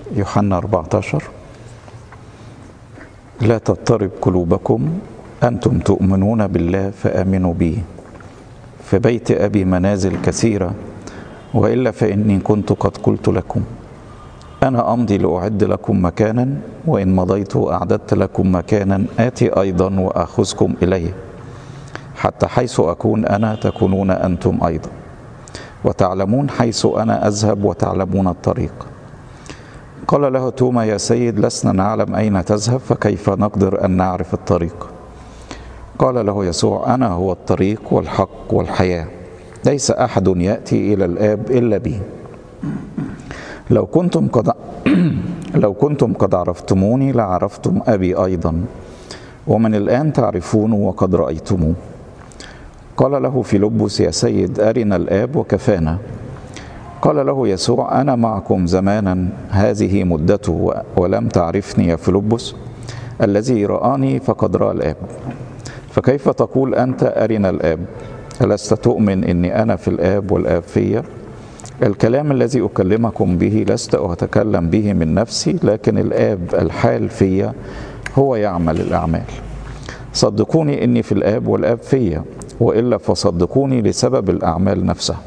يوحنا 14 لا تضطرب قلوبكم أنتم تؤمنون بالله فآمنوا بي في بيت أبي منازل كثيرة وإلا فإني كنت قد قلت لكم أنا أمضي لأعد لكم مكانا وإن مضيت وأعددت لكم مكانا آتي أيضا وأخذكم إليه حتى حيث أكون أنا تكونون أنتم أيضا وتعلمون حيث أنا أذهب وتعلمون الطريق قال له توما يا سيد لسنا نعلم أين تذهب فكيف نقدر أن نعرف الطريق قال له يسوع أنا هو الطريق والحق والحياة ليس أحد يأتي إلى الآب إلا بي لو كنتم قد لو كنتم قد عرفتموني لعرفتم أبي أيضا ومن الآن تعرفون وقد رأيتموه قال له فيلبس يا سيد أرنا الآب وكفانا قال له يسوع أنا معكم زمانا هذه مدته ولم تعرفني يا فيلبس الذي رآني فقد رأى الآب فكيف تقول أنت أرنا الآب ألست تؤمن أني أنا في الآب والآب فيا الكلام الذي أكلمكم به لست أتكلم به من نفسي لكن الآب الحال فيا هو يعمل الأعمال صدقوني إني في الآب والآب فيا وإلا فصدقوني لسبب الأعمال نفسها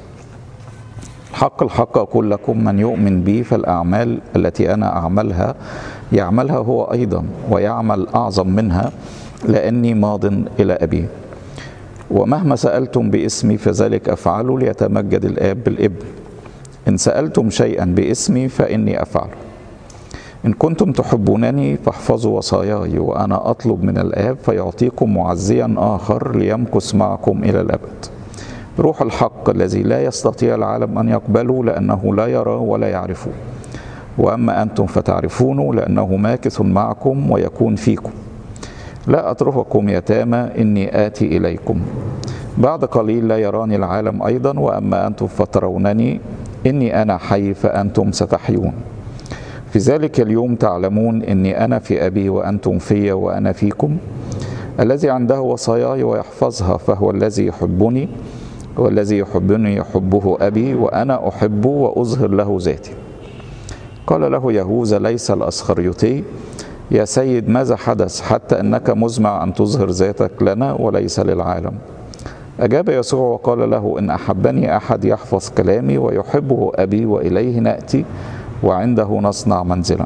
الحق الحق أقول لكم من يؤمن بي فالأعمال التي أنا أعملها يعملها هو أيضا ويعمل أعظم منها لأني ماض إلى أبي ومهما سألتم باسمي فذلك أفعله ليتمجد الآب بالابن إن سألتم شيئا باسمي فإني أفعله إن كنتم تحبونني فاحفظوا وصاياي وأنا أطلب من الآب فيعطيكم معزيا آخر ليمكث معكم إلى الأبد روح الحق الذي لا يستطيع العالم أن يقبله لأنه لا يرى ولا يعرفه وأما أنتم فتعرفونه لأنه ماكث معكم ويكون فيكم لا أترككم يتامى إني آتي إليكم بعد قليل لا يراني العالم أيضا وأما أنتم فترونني إني أنا حي فأنتم ستحيون في ذلك اليوم تعلمون إني أنا في أبي وأنتم في وأنا فيكم الذي عنده وصاياي ويحفظها فهو الذي يحبني والذي يحبني يحبه أبي وأنا أحبه وأظهر له ذاتي قال له يهوذا ليس الأسخريوتي يا سيد ماذا حدث حتى أنك مزمع أن تظهر ذاتك لنا وليس للعالم أجاب يسوع وقال له إن أحبني أحد يحفظ كلامي ويحبه أبي وإليه نأتي وعنده نصنع منزلا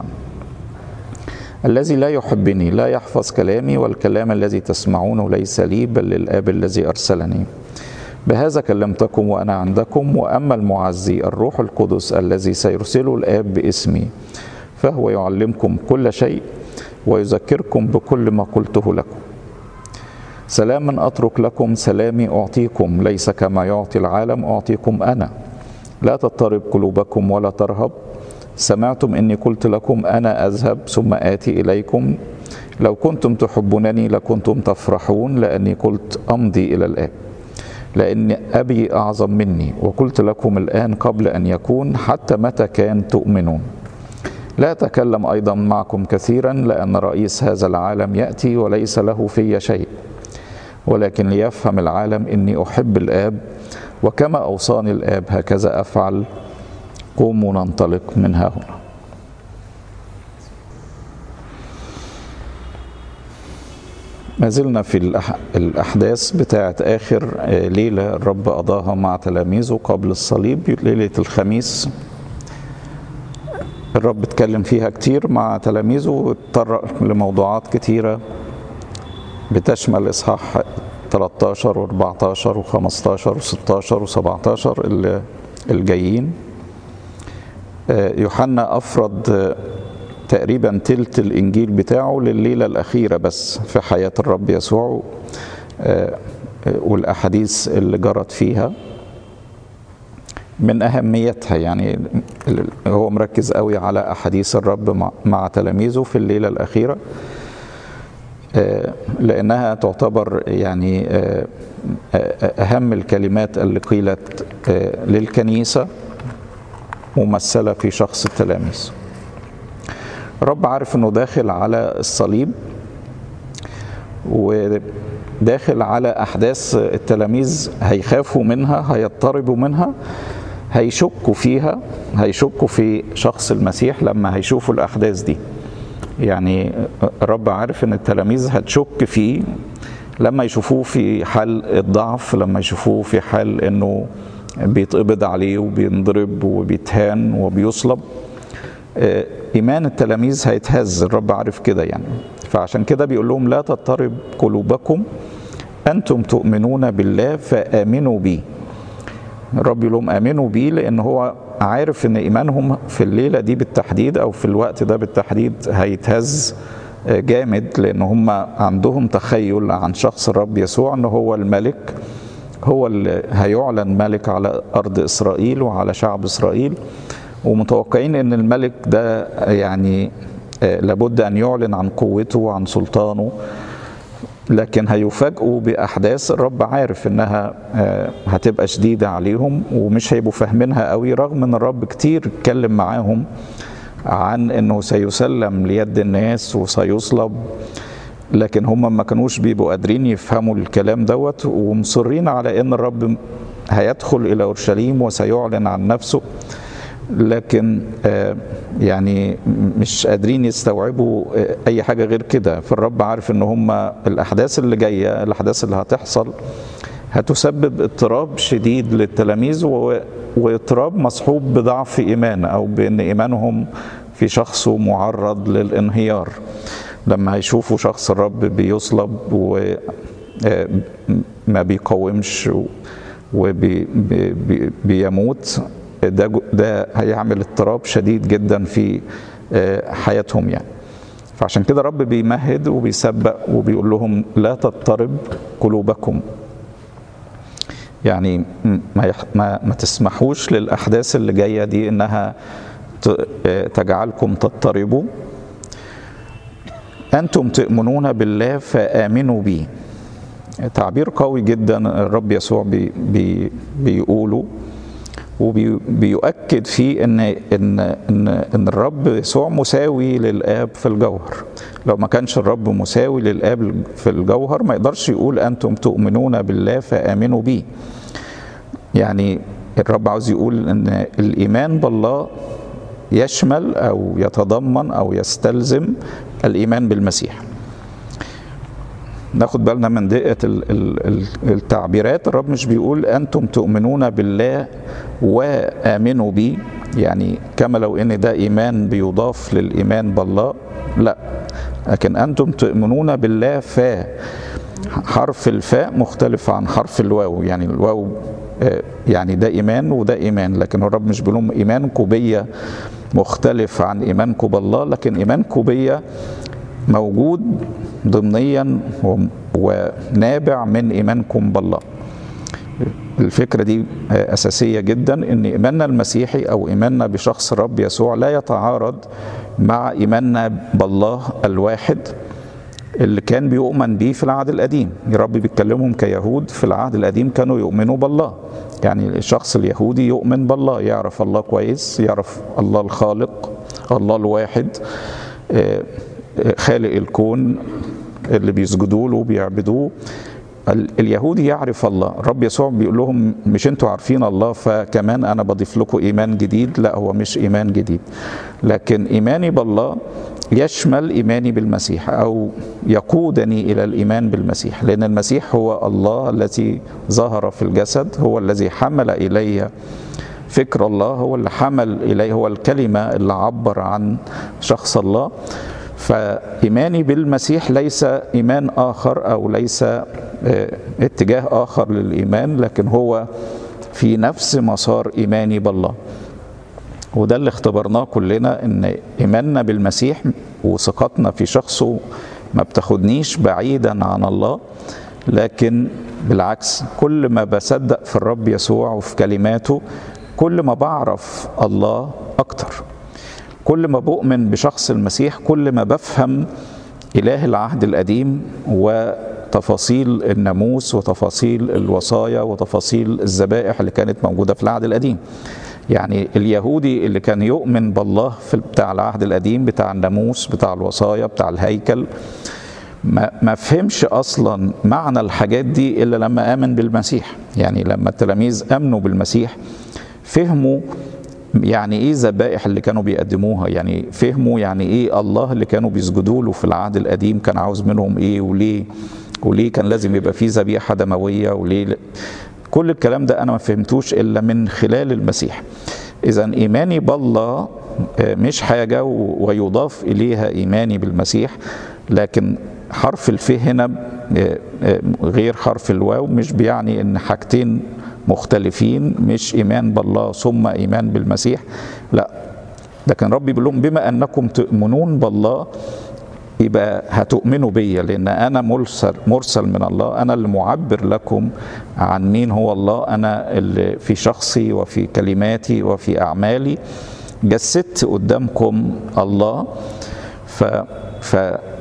الذي لا يحبني لا يحفظ كلامي والكلام الذي تسمعونه ليس لي بل للآب الذي أرسلني بهذا كلمتكم وأنا عندكم وأما المعزي الروح القدس الذي سيرسله الآب باسمي فهو يعلمكم كل شيء ويذكركم بكل ما قلته لكم سلاما اترك لكم سلامي اعطيكم ليس كما يعطي العالم اعطيكم انا لا تضطرب قلوبكم ولا ترهب سمعتم اني قلت لكم انا اذهب ثم اتي اليكم لو كنتم تحبونني لكنتم تفرحون لاني قلت امضي الى الاب لان ابي اعظم مني وقلت لكم الان قبل ان يكون حتى متى كان تؤمنون لا أتكلم أيضا معكم كثيرا لأن رئيس هذا العالم يأتي وليس له في شيء ولكن ليفهم العالم إني أحب الآب وكما أوصاني الآب هكذا أفعل قوموا ننطلق من ها هنا ما زلنا في الأحداث بتاعة آخر ليلة الرب قضاها مع تلاميذه قبل الصليب ليلة الخميس الرب اتكلم فيها كتير مع تلاميذه واتطرق لموضوعات كتيرة بتشمل إصحاح 13 و14 و15 و16 و17 الجايين يوحنا أفرد تقريبا تلت الإنجيل بتاعه لليلة الأخيرة بس في حياة الرب يسوع والأحاديث اللي جرت فيها من اهميتها يعني هو مركز قوي على احاديث الرب مع تلاميذه في الليله الاخيره لانها تعتبر يعني اهم الكلمات اللي قيلت للكنيسه ممثله في شخص التلاميذ الرب عارف انه داخل على الصليب وداخل على احداث التلاميذ هيخافوا منها هيضطربوا منها هيشكوا فيها هيشكوا في شخص المسيح لما هيشوفوا الأحداث دي يعني الرب عارف ان التلاميذ هتشك فيه لما يشوفوه في حال الضعف لما يشوفوه في حال انه بيتقبض عليه وبينضرب وبيتهان وبيصلب ايمان التلاميذ هيتهز الرب عارف كده يعني فعشان كده بيقول لهم لا تضطرب قلوبكم انتم تؤمنون بالله فامنوا بي الرب يقول لهم امنوا بيه لان هو عارف ان ايمانهم في الليله دي بالتحديد او في الوقت ده بالتحديد هيتهز جامد لان هم عندهم تخيل عن شخص الرب يسوع ان هو الملك هو اللي هيعلن ملك على ارض اسرائيل وعلى شعب اسرائيل ومتوقعين ان الملك ده يعني لابد ان يعلن عن قوته وعن سلطانه لكن هيفاجئوا باحداث الرب عارف انها هتبقى شديده عليهم ومش هيبقوا فاهمينها قوي رغم ان الرب كتير اتكلم معاهم عن انه سيسلم ليد الناس وسيصلب لكن هم ما كانوش بيبقوا قادرين يفهموا الكلام دوت ومصرين على ان الرب هيدخل الى اورشليم وسيعلن عن نفسه لكن يعني مش قادرين يستوعبوا اي حاجه غير كده فالرب عارف ان هم الاحداث اللي جايه الاحداث اللي هتحصل هتسبب اضطراب شديد للتلاميذ واضطراب مصحوب بضعف ايمان او بان ايمانهم في شخصه معرض للانهيار لما هيشوفوا شخص الرب بيصلب وما بيقاومش وبيموت ده ده هيعمل اضطراب شديد جدا في حياتهم يعني فعشان كده رب بيمهد وبيسبق وبيقول لهم لا تضطرب قلوبكم يعني ما, يح... ما ما تسمحوش للاحداث اللي جايه دي انها ت... تجعلكم تضطربوا انتم تؤمنون بالله فامنوا بي تعبير قوي جدا الرب يسوع بي... بي... بيقوله وبيؤكد فيه ان ان ان ان الرب يسوع مساوي للاب في الجوهر لو ما كانش الرب مساوي للاب في الجوهر ما يقدرش يقول انتم تؤمنون بالله فامنوا بي يعني الرب عاوز يقول ان الايمان بالله يشمل او يتضمن او يستلزم الايمان بالمسيح ناخد بالنا من دقة التعبيرات الرب مش بيقول أنتم تؤمنون بالله وآمنوا بي يعني كما لو إن ده إيمان بيضاف للإيمان بالله لا لكن أنتم تؤمنون بالله فا حرف الفاء مختلف عن حرف الواو يعني الواو يعني ده إيمان وده إيمان لكن الرب مش بيقول لهم إيمانكم بيا مختلف عن إيمانكم بالله لكن إيمانكم بيا موجود ضمنيا ونابع من ايمانكم بالله الفكرة دي أساسية جدا إن إيماننا المسيحي أو إيماننا بشخص الرب يسوع لا يتعارض مع إيماننا بالله الواحد اللي كان بيؤمن بيه في العهد القديم يا رب بيتكلمهم كيهود في العهد القديم كانوا يؤمنوا بالله يعني الشخص اليهودي يؤمن بالله يعرف الله كويس يعرف الله الخالق الله الواحد خالق الكون اللي بيسجدوا له وبيعبدوه اليهودي يعرف الله الرب يسوع بيقول لهم مش انتوا عارفين الله فكمان انا بضيف لكم ايمان جديد لا هو مش ايمان جديد لكن ايماني بالله يشمل ايماني بالمسيح او يقودني الى الايمان بالمسيح لان المسيح هو الله الذي ظهر في الجسد هو الذي حمل الي فكر الله هو اللي حمل اليه هو الكلمه اللي عبر عن شخص الله فإيماني بالمسيح ليس إيمان آخر أو ليس اتجاه آخر للإيمان لكن هو في نفس مسار إيماني بالله وده اللي اختبرناه كلنا ان ايماننا بالمسيح وثقتنا في شخصه ما بتاخدنيش بعيدا عن الله لكن بالعكس كل ما بصدق في الرب يسوع وفي كلماته كل ما بعرف الله اكتر كل ما بؤمن بشخص المسيح كل ما بفهم اله العهد القديم وتفاصيل الناموس وتفاصيل الوصايا وتفاصيل الذبائح اللي كانت موجوده في العهد القديم يعني اليهودي اللي كان يؤمن بالله في بتاع العهد القديم بتاع الناموس بتاع الوصايا بتاع الهيكل ما, ما فهمش اصلا معنى الحاجات دي الا لما امن بالمسيح يعني لما التلاميذ امنوا بالمسيح فهموا يعني ايه ذبائح اللي كانوا بيقدموها يعني فهموا يعني ايه الله اللي كانوا بيسجدوا له في العهد القديم كان عاوز منهم ايه وليه وليه كان لازم يبقى فيه ذبيحه دمويه وليه ل... كل الكلام ده انا ما فهمتوش الا من خلال المسيح اذا ايماني بالله مش حاجه ويضاف اليها ايماني بالمسيح لكن حرف الف هنا غير حرف الواو مش بيعني ان حاجتين مختلفين مش ايمان بالله ثم ايمان بالمسيح لا لكن ربي بيقول لهم بما انكم تؤمنون بالله يبقى هتؤمنوا بيا لان انا مرسل مرسل من الله انا اللي معبر لكم عن مين هو الله انا اللي في شخصي وفي كلماتي وفي اعمالي جسدت قدامكم الله ف ف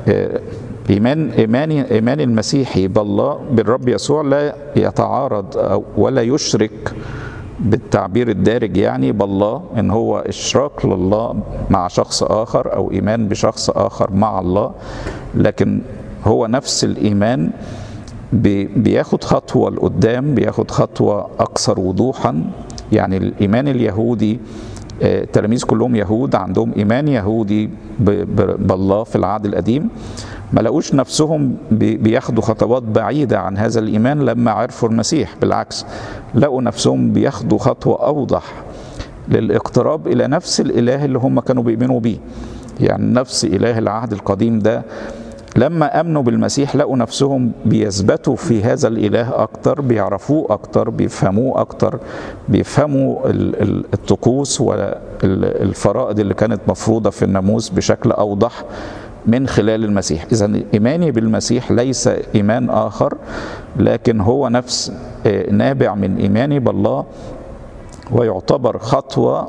ايمان ايماني ايمان المسيحي بالله بالرب يسوع لا يتعارض أو ولا يشرك بالتعبير الدارج يعني بالله ان هو اشراك لله مع شخص اخر او ايمان بشخص اخر مع الله لكن هو نفس الايمان بياخد خطوه لقدام بياخد خطوه اكثر وضوحا يعني الايمان اليهودي التلاميذ كلهم يهود عندهم ايمان يهودي بالله في العهد القديم ما لقوش نفسهم بياخدوا خطوات بعيدة عن هذا الإيمان لما عرفوا المسيح بالعكس لقوا نفسهم بياخدوا خطوة أوضح للاقتراب إلى نفس الإله اللي هم كانوا بيؤمنوا بيه يعني نفس إله العهد القديم ده لما امنوا بالمسيح لقوا نفسهم بيثبتوا في هذا الاله اكتر بيعرفوه اكتر بيفهموه اكتر بيفهموا الطقوس والفرائض اللي كانت مفروضه في الناموس بشكل اوضح من خلال المسيح اذا ايماني بالمسيح ليس ايمان اخر لكن هو نفس نابع من ايماني بالله ويعتبر خطوه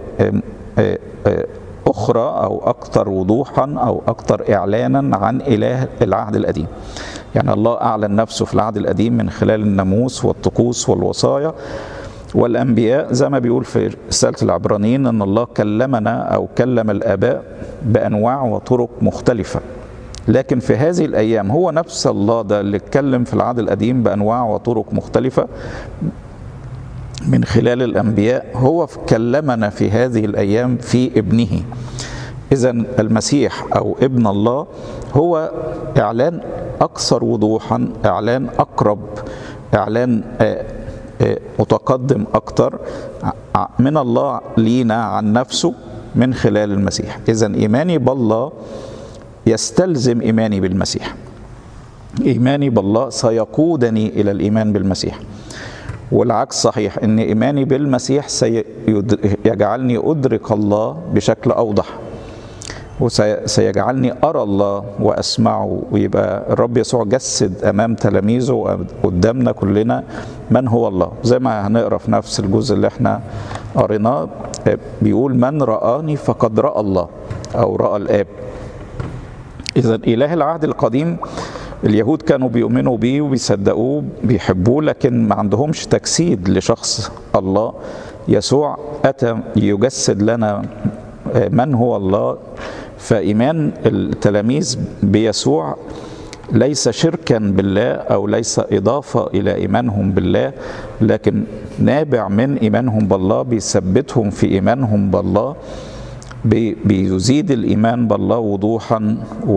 أخرى أو أكثر وضوحا أو أكثر إعلانا عن إله العهد القديم يعني الله أعلن نفسه في العهد القديم من خلال الناموس والطقوس والوصايا والأنبياء زي ما بيقول في رسالة العبرانيين أن الله كلمنا أو كلم الآباء بأنواع وطرق مختلفة لكن في هذه الأيام هو نفس الله ده اللي اتكلم في العهد القديم بأنواع وطرق مختلفة من خلال الانبياء هو كلمنا في هذه الايام في ابنه اذا المسيح او ابن الله هو اعلان اكثر وضوحا اعلان اقرب اعلان متقدم اكثر من الله لينا عن نفسه من خلال المسيح اذا ايماني بالله يستلزم ايماني بالمسيح ايماني بالله سيقودني الى الايمان بالمسيح والعكس صحيح ان ايماني بالمسيح سيجعلني ادرك الله بشكل اوضح وسيجعلني ارى الله واسمعه ويبقى الرب يسوع جسد امام تلاميذه قدامنا كلنا من هو الله زي ما هنقرا في نفس الجزء اللي احنا قريناه بيقول من رآني فقد رأى الله او رأى الاب اذا اله العهد القديم اليهود كانوا بيؤمنوا بيه وبيصدقوه بيحبوه لكن ما عندهمش تجسيد لشخص الله يسوع اتى يجسد لنا من هو الله فايمان التلاميذ بيسوع ليس شركا بالله او ليس اضافه الى ايمانهم بالله لكن نابع من ايمانهم بالله بيثبتهم في ايمانهم بالله بيزيد الايمان بالله وضوحا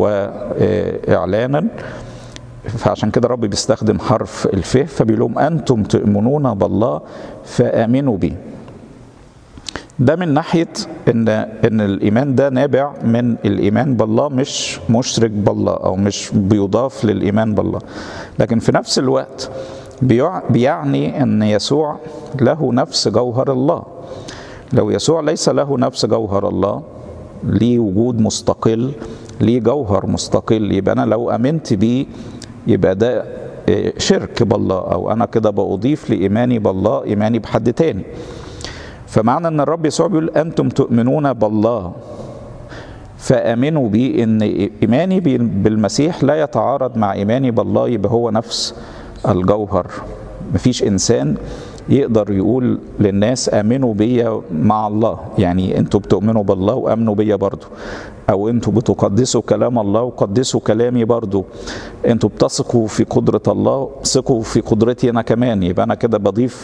واعلانا فعشان كده الرب بيستخدم حرف الف فبيقول لهم انتم تؤمنون بالله فامنوا بي ده من ناحيه ان ان الايمان ده نابع من الايمان بالله مش مشرك بالله او مش بيضاف للايمان بالله لكن في نفس الوقت بيعني ان يسوع له نفس جوهر الله لو يسوع ليس له نفس جوهر الله ليه وجود مستقل ليه جوهر مستقل يبقى انا لو امنت بيه يبقى ده شرك بالله او انا كده بضيف لايماني بالله ايماني بحد تاني فمعنى ان الرب يسوع بيقول انتم تؤمنون بالله فامنوا بي ان ايماني بالمسيح لا يتعارض مع ايماني بالله يبقى هو نفس الجوهر مفيش انسان يقدر يقول للناس امنوا بيا مع الله يعني انتوا بتؤمنوا بالله وامنوا بيا برضو او انتوا بتقدسوا كلام الله وقدسوا كلامي برضو انتوا بتثقوا في قدرة الله ثقوا في قدرتي انا كمان يبقى انا كده بضيف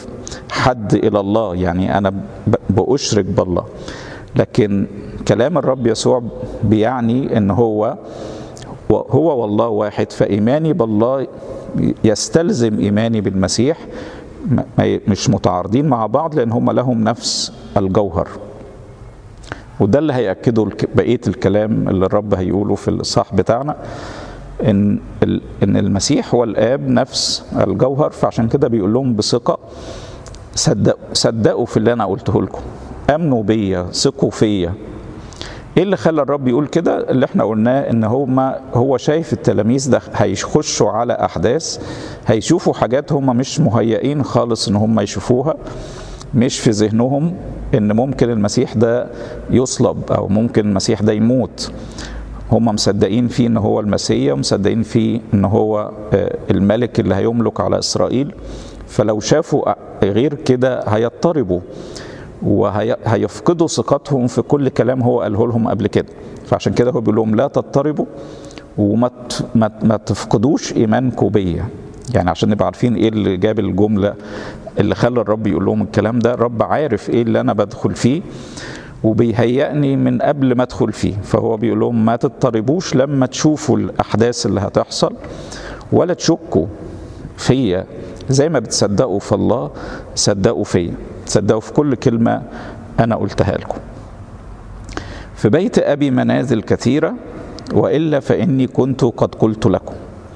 حد الى الله يعني انا باشرك بالله لكن كلام الرب يسوع بيعني ان هو هو والله واحد فايماني بالله يستلزم ايماني بالمسيح مش متعارضين مع بعض لان هم لهم نفس الجوهر وده اللي هيأكده بقية الكلام اللي الرب هيقوله في الإصحاح بتاعنا إن إن المسيح هو الآب نفس الجوهر فعشان كده بيقول لهم بثقة صدقوا صدقوا في اللي أنا قلته لكم آمنوا بيا ثقوا فيا ايه اللي خلى الرب يقول كده اللي احنا قلناه ان هما هو شايف التلاميذ ده هيخشوا على احداث هيشوفوا حاجات هما مش مهيئين خالص ان هما يشوفوها مش في ذهنهم ان ممكن المسيح ده يصلب او ممكن المسيح ده يموت هم مصدقين فيه ان هو المسيح ومصدقين فيه ان هو الملك اللي هيملك على اسرائيل فلو شافوا غير كده هيضطربوا وهيفقدوا ثقتهم في كل كلام هو قاله لهم قبل كده فعشان كده هو بيقول لهم لا تضطربوا وما ما, ما تفقدوش ايمانكم بيا يعني عشان نبقى عارفين ايه اللي جاب الجمله اللي خلى الرب يقول لهم الكلام ده الرب عارف ايه اللي انا بدخل فيه وبيهيئني من قبل ما ادخل فيه فهو بيقول لهم ما تضطربوش لما تشوفوا الاحداث اللي هتحصل ولا تشكوا فيا زي ما بتصدقوا في الله صدقوا فيا تصدقوا في كل كلمه انا قلتها لكم في بيت ابي منازل كثيره والا فاني كنت قد قلت لكم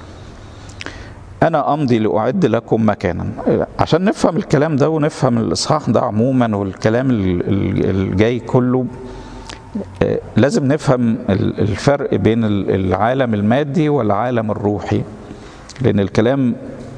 أنا أمضي لأعد لكم مكانا عشان نفهم الكلام ده ونفهم الإصحاح ده عموما والكلام الجاي كله لازم نفهم الفرق بين العالم المادي والعالم الروحي لأن الكلام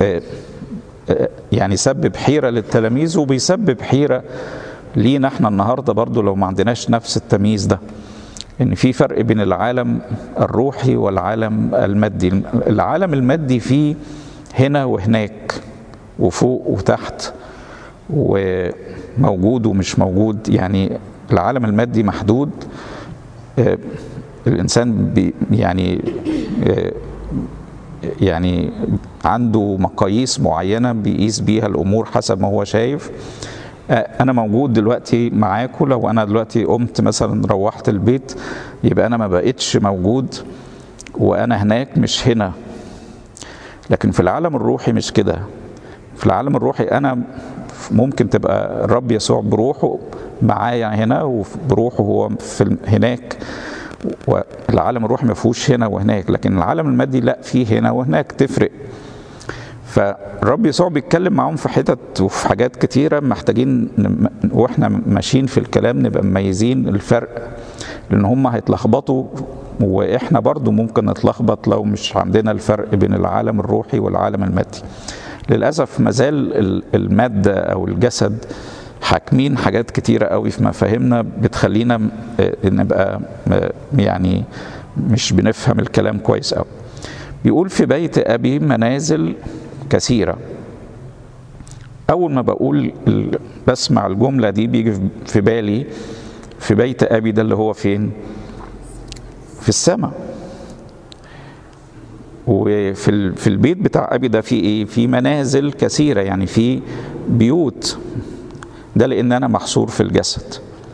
يعني سبب حيرة للتلاميذ وبيسبب حيرة لينا احنا النهارده برضو لو ما عندناش نفس التمييز ده ان في فرق بين العالم الروحي والعالم المادي العالم المادي فيه هنا وهناك وفوق وتحت وموجود ومش موجود يعني العالم المادي محدود الانسان بي يعني يعني عنده مقاييس معينه بيقيس بيها الامور حسب ما هو شايف انا موجود دلوقتي معاكم لو انا دلوقتي قمت مثلا روحت البيت يبقى انا ما بقتش موجود وانا هناك مش هنا لكن في العالم الروحي مش كده في العالم الروحي انا ممكن تبقى الرب يسوع بروحه معايا هنا وبروحه هو في هناك والعالم الروحي ما فيهوش هنا وهناك لكن العالم المادي لا فيه هنا وهناك تفرق فالرب يسوع بيتكلم معاهم في حتت وفي حاجات كتيرة محتاجين واحنا ماشيين في الكلام نبقى مميزين الفرق لان هم هيتلخبطوا واحنا برضو ممكن نتلخبط لو مش عندنا الفرق بين العالم الروحي والعالم المادي للاسف مازال الماده او الجسد حاكمين حاجات كتيرة قوي في مفاهيمنا بتخلينا نبقى يعني مش بنفهم الكلام كويس قوي بيقول في بيت أبي منازل كثيرة أول ما بقول بسمع الجملة دي بيجي في بالي في بيت أبي ده اللي هو فين؟ في السماء وفي في البيت بتاع ابي ده في ايه في منازل كثيره يعني في بيوت ده لان انا محصور في الجسد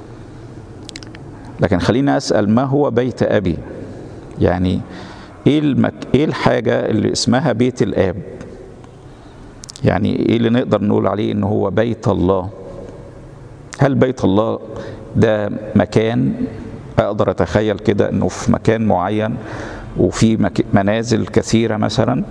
لكن خليني اسال ما هو بيت ابي يعني ايه المك... ايه الحاجه اللي اسمها بيت الاب يعني ايه اللي نقدر نقول عليه ان هو بيت الله هل بيت الله ده مكان اقدر اتخيل كده انه في مكان معين وفي مك... منازل كثيره مثلا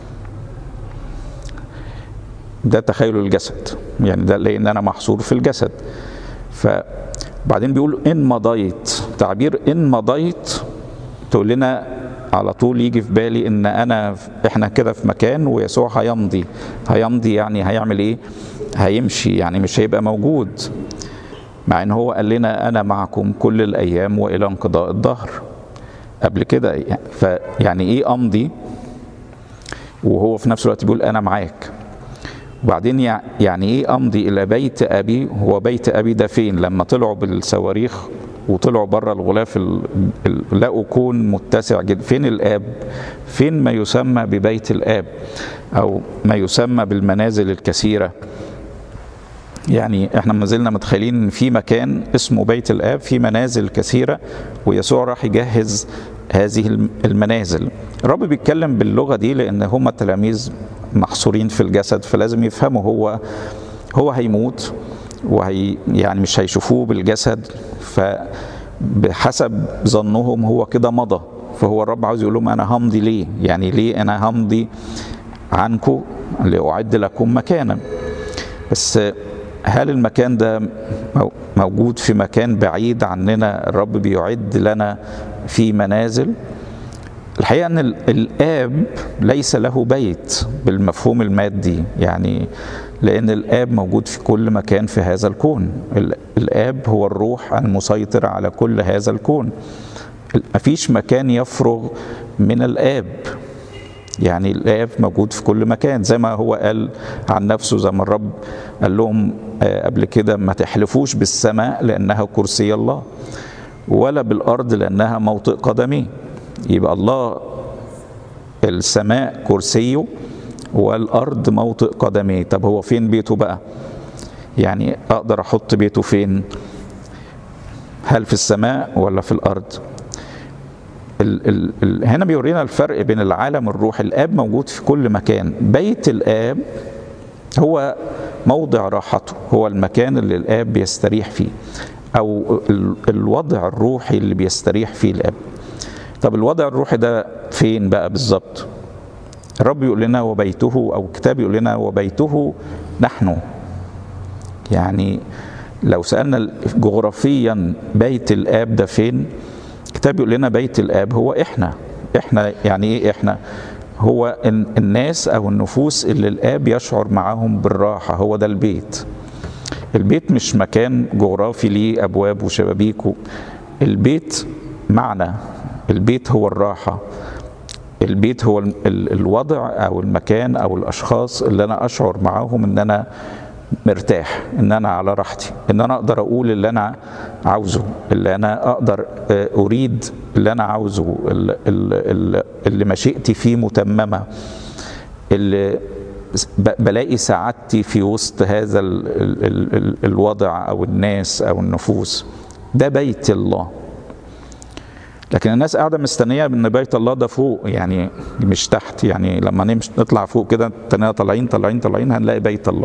ده تخيل الجسد يعني ده لان انا محصور في الجسد فبعدين بيقول ان مضيت تعبير ان مضيت تقول لنا على طول يجي في بالي ان انا احنا كده في مكان ويسوع هيمضي هيمضي يعني هيعمل ايه هيمشي يعني مش هيبقى موجود مع ان هو قال لنا انا معكم كل الايام والى انقضاء الدهر قبل كده فيعني ايه امضي وهو في نفس الوقت بيقول انا معاك وبعدين يعني ايه امضي الى بيت ابي هو بيت ابي ده فين لما طلعوا بالصواريخ وطلعوا بره الغلاف لقوا كون متسع جدا فين الاب فين ما يسمى ببيت الاب او ما يسمى بالمنازل الكثيره يعني احنا ما زلنا متخيلين ان في مكان اسمه بيت الاب في منازل كثيره ويسوع راح يجهز هذه المنازل الرب بيتكلم باللغه دي لان هم التلاميذ محصورين في الجسد فلازم يفهموا هو هو هيموت وهي يعني مش هيشوفوه بالجسد فبحسب ظنهم هو كده مضى فهو الرب عاوز يقول لهم انا همضي ليه يعني ليه انا همضي عنكم لاعد لكم مكانا بس هل المكان ده موجود في مكان بعيد عننا الرب بيعد لنا في منازل الحقيقه ان الاب ليس له بيت بالمفهوم المادي يعني لان الاب موجود في كل مكان في هذا الكون الاب هو الروح المسيطر على كل هذا الكون مفيش مكان يفرغ من الاب يعني الاب موجود في كل مكان زي ما هو قال عن نفسه زي ما الرب قال لهم قبل كده ما تحلفوش بالسماء لانها كرسي الله ولا بالارض لانها موطئ قدميه يبقى الله السماء كرسيه والارض موطئ قدميه طب هو فين بيته بقى يعني اقدر احط بيته فين هل في السماء ولا في الارض ال ال ال هنا بيورينا الفرق بين العالم الروحي الاب موجود في كل مكان بيت الاب هو موضع راحته هو المكان اللي الاب بيستريح فيه او الوضع الروحي اللي بيستريح فيه الاب طب الوضع الروحي ده فين بقى بالظبط الرب يقول لنا وبيته او الكتاب يقول لنا وبيته نحن يعني لو سالنا جغرافيا بيت الاب ده فين الكتاب يقول لنا بيت الاب هو احنا احنا يعني ايه احنا هو الناس او النفوس اللي الاب يشعر معاهم بالراحه هو ده البيت البيت مش مكان جغرافي ليه ابواب وشبابيك البيت معنى البيت هو الراحه البيت هو الوضع او المكان او الاشخاص اللي انا اشعر معاهم ان انا مرتاح ان انا على راحتي ان انا اقدر اقول اللي انا عاوزه اللي انا اقدر اريد اللي انا عاوزه اللي, اللي مشيئتي فيه متممه اللي بلاقي سعادتي في وسط هذا ال ال ال الوضع او الناس او النفوس ده بيت الله لكن الناس قاعده مستنيه ان بيت الله ده فوق يعني مش تحت يعني لما نمشي نطلع فوق كده تانية طالعين طالعين طالعين هنلاقي بيت الله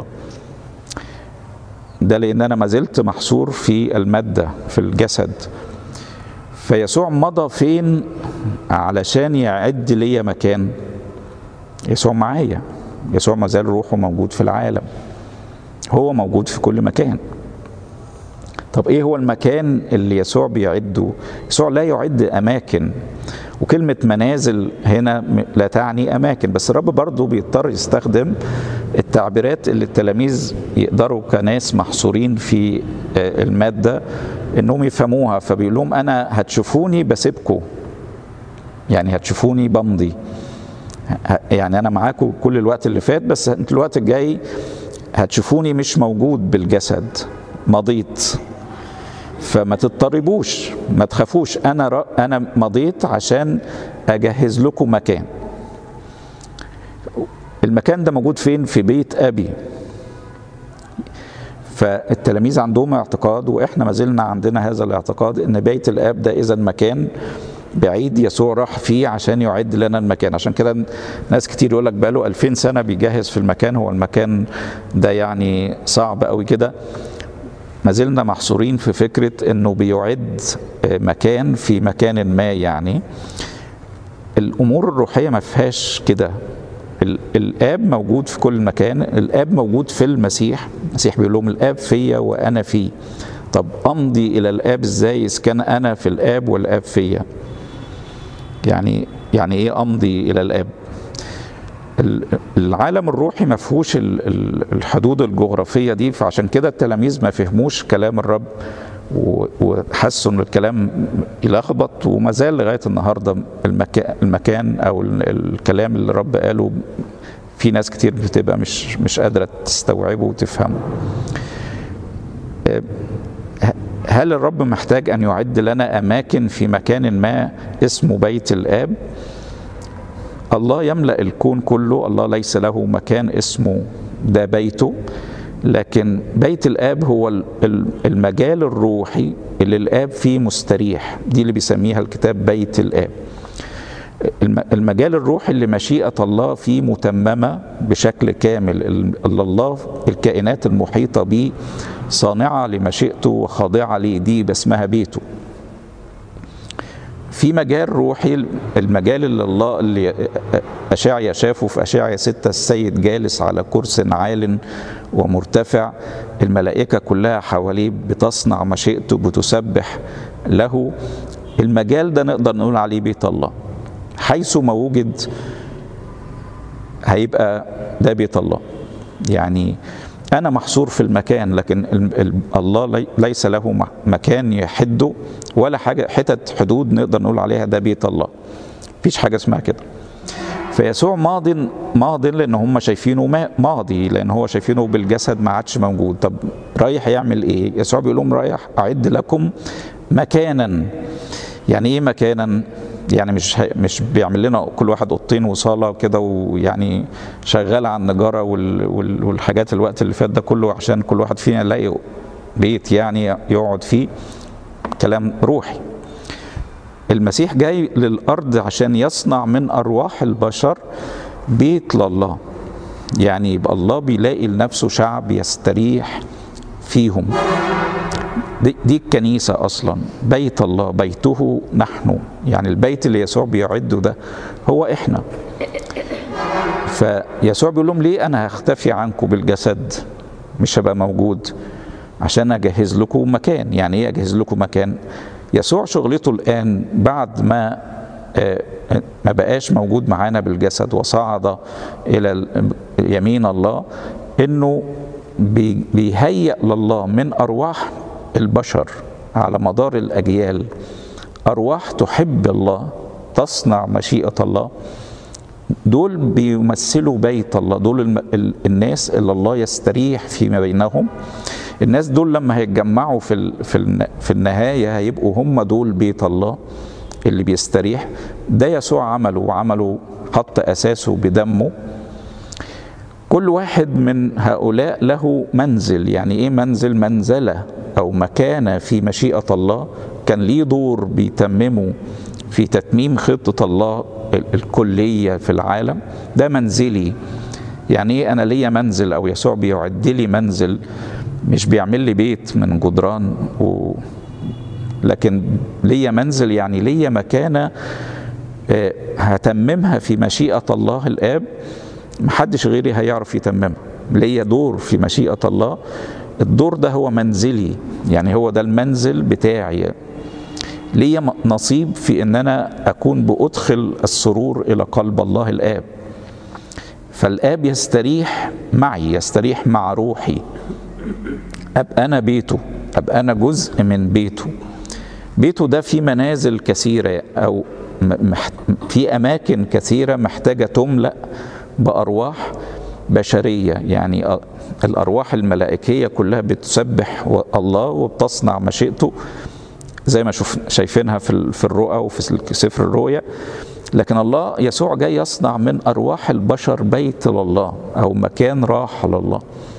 ده لان انا ما زلت محصور في الماده في الجسد فيسوع مضى فين علشان يعد ليا مكان يسوع معايا يسوع ما زال روحه موجود في العالم هو موجود في كل مكان طب ايه هو المكان اللي يسوع بيعده يسوع لا يعد اماكن وكلمة منازل هنا لا تعني أماكن بس الرب برضه بيضطر يستخدم التعبيرات اللي التلاميذ يقدروا كناس محصورين في المادة إنهم يفهموها فبيقول لهم أنا هتشوفوني بسيبكم يعني هتشوفوني بمضي يعني أنا معاكم كل الوقت اللي فات بس انت الوقت الجاي هتشوفوني مش موجود بالجسد مضيت فما تضطربوش ما تخافوش انا ر... انا مضيت عشان اجهز لكم مكان المكان ده موجود فين في بيت ابي فالتلاميذ عندهم اعتقاد واحنا ما زلنا عندنا هذا الاعتقاد ان بيت الاب ده اذا مكان بعيد يسوع راح فيه عشان يعد لنا المكان عشان كده ناس كتير يقول لك بقاله 2000 سنه بيجهز في المكان هو المكان ده يعني صعب قوي كده ما زلنا محصورين في فكرة أنه بيعد مكان في مكان ما يعني الأمور الروحية ما فيهاش كده الآب موجود في كل مكان الآب موجود في المسيح المسيح بيقول لهم الآب فيا وأنا فيه طب أمضي إلى الآب إزاي إذا كان أنا في الآب والآب فيا يعني يعني إيه أمضي إلى الآب العالم الروحي ما فيهوش الحدود الجغرافيه دي فعشان كده التلاميذ ما فهموش كلام الرب وحسوا ان الكلام يلخبط وما زال لغايه النهارده المكان او الكلام اللي الرب قاله في ناس كتير بتبقى مش مش قادره تستوعبه وتفهمه. هل الرب محتاج ان يعد لنا اماكن في مكان ما اسمه بيت الاب؟ الله يملا الكون كله الله ليس له مكان اسمه ده بيته لكن بيت الاب هو ال- ال- المجال الروحي اللي الاب فيه مستريح دي اللي بيسميها الكتاب بيت الاب الم- المجال الروحي اللي مشيئة الله فيه متممة بشكل كامل ال- اللي الله الكائنات المحيطة به صانعة لمشيئته وخاضعة ليه دي اسمها بيته في مجال روحي المجال اللي الله اللي أشعيا شافه في أشعيا ستة السيد جالس على كرس عال ومرتفع الملائكة كلها حواليه بتصنع مشيئته بتسبح له المجال ده نقدر نقول عليه بيت الله حيث ما وجد هيبقى ده بيت الله يعني أنا محصور في المكان لكن ال- ال- الله لي- ليس له م- مكان يحده ولا حاجة حتت حدود نقدر نقول عليها ده بيت الله مفيش حاجة اسمها كده فيسوع ماض ماض لان هم شايفينه ما- ماضي لان هو شايفينه بالجسد ما عادش موجود طب رايح يعمل ايه يسوع بيقول لهم رايح اعد لكم مكانا يعني ايه مكانا يعني مش هي- مش بيعمل لنا كل واحد اوضتين وصاله كده ويعني شغال على النجاره وال- وال- والحاجات الوقت اللي فات ده كله عشان كل واحد فينا يلاقي بيت يعني يقعد فيه كلام روحي المسيح جاي للأرض عشان يصنع من أرواح البشر بيت لله يعني يبقى الله بيلاقي لنفسه شعب يستريح فيهم دي, دي الكنيسة أصلا بيت الله بيته نحن يعني البيت اللي يسوع بيعده ده هو إحنا فيسوع بيقول لهم ليه أنا هختفي عنكم بالجسد مش هبقى موجود عشان أجهز لكم مكان يعني إيه أجهز لكم مكان يسوع شغلته الآن بعد ما آه، ما بقاش موجود معانا بالجسد وصعد إلى ال- يمين الله إنه بي- بيهيأ لله من أرواح البشر على مدار الأجيال أرواح تحب الله تصنع مشيئة الله دول بيمثلوا بيت الله دول الم... ال... الناس اللي الله يستريح فيما بينهم الناس دول لما هيتجمعوا في ال... في, الن... في النهاية هيبقوا هم دول بيت الله اللي بيستريح ده يسوع عمله وعمله حط أساسه بدمه كل واحد من هؤلاء له منزل يعني ايه منزل منزله او مكانه في مشيئه الله كان ليه دور بيتممه في تتميم خطه الله ال- الكليه في العالم ده منزلي يعني ايه انا ليا منزل او يسوع بيعد لي منزل مش بيعمل لي بيت من جدران و لكن ليا منزل يعني ليا مكانه آه، هتممها في مشيئه الله الاب محدش غيري هيعرف يتممها ليا دور في مشيئة الله الدور ده هو منزلي يعني هو ده المنزل بتاعي ليا م- نصيب في ان انا اكون بادخل السرور الى قلب الله الاب فالاب يستريح معي يستريح مع روحي ابقى انا بيته ابقى انا جزء من بيته بيته ده فيه منازل كثيرة أو م- مح- في أماكن كثيرة محتاجة تملأ بأرواح بشرية يعني أ- الأرواح الملائكية كلها بتسبح و- الله وبتصنع مشيئته زي ما شوف شايفينها في ال- في الرؤى وفي سفر الرؤيا لكن الله يسوع جاي يصنع من أرواح البشر بيت لله أو مكان راحة لله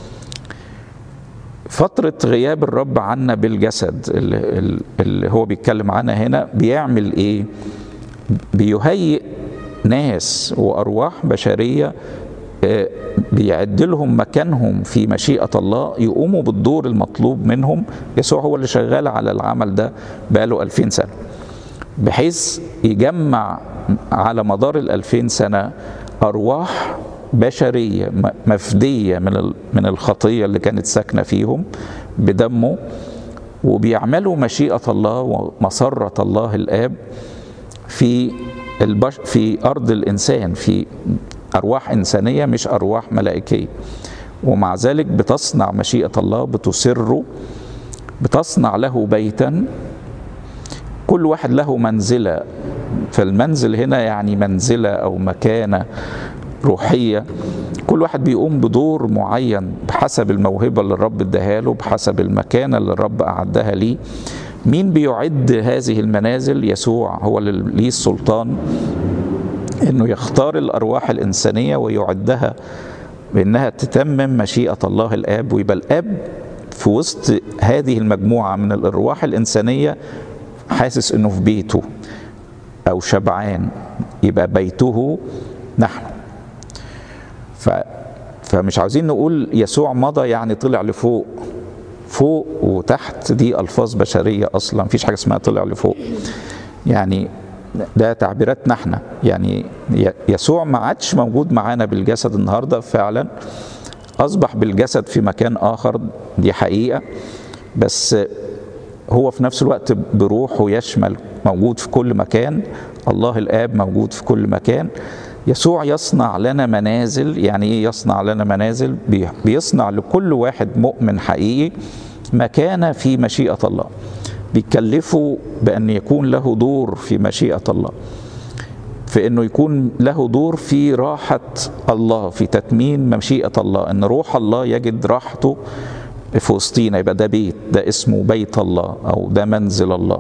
فترة غياب الرب عنا بالجسد اللي, اللي هو بيتكلم عنها هنا بيعمل ايه؟ بيهيئ ناس وارواح بشريه آه، بيعد لهم مكانهم في مشيئه الله يقوموا بالدور المطلوب منهم يسوع هو اللي شغال على العمل ده بقاله 2000 سنه بحيث يجمع على مدار الألفين سنة أرواح بشرية م- مفدية من ال- من الخطية اللي كانت ساكنة فيهم بدمه وبيعملوا مشيئة الله ومسرة الله الآب في البش في أرض الإنسان في أرواح إنسانية مش أرواح ملائكية ومع ذلك بتصنع مشيئة الله بتسره بتصنع له بيتا كل واحد له منزلة فالمنزل هنا يعني منزلة أو مكانة روحية كل واحد بيقوم بدور معين بحسب الموهبة اللي الرب اداها له بحسب المكانة اللي الرب أعدها ليه مين بيعد هذه المنازل يسوع هو اللي ليه السلطان انه يختار الارواح الانسانيه ويعدها بانها تتمم مشيئه الله الاب ويبقى الاب في وسط هذه المجموعه من الارواح الانسانيه حاسس انه في بيته او شبعان يبقى بيته نحن ف فمش عاوزين نقول يسوع مضى يعني طلع لفوق فوق وتحت دي الفاظ بشريه اصلا مفيش حاجه اسمها طلع لفوق يعني ده تعبيراتنا احنا يعني يسوع ما عادش موجود معانا بالجسد النهارده فعلا اصبح بالجسد في مكان اخر دي حقيقه بس هو في نفس الوقت بروحه يشمل موجود في كل مكان الله الاب موجود في كل مكان يسوع يصنع لنا منازل يعني ايه يصنع لنا منازل بيصنع لكل واحد مؤمن حقيقي مكانه في مشيئه الله بيكلفه بان يكون له دور في مشيئه الله في انه يكون له دور في راحه الله في تتميم مشيئه الله ان روح الله يجد راحته في وسطينا يبقى ده بيت ده اسمه بيت الله او ده منزل الله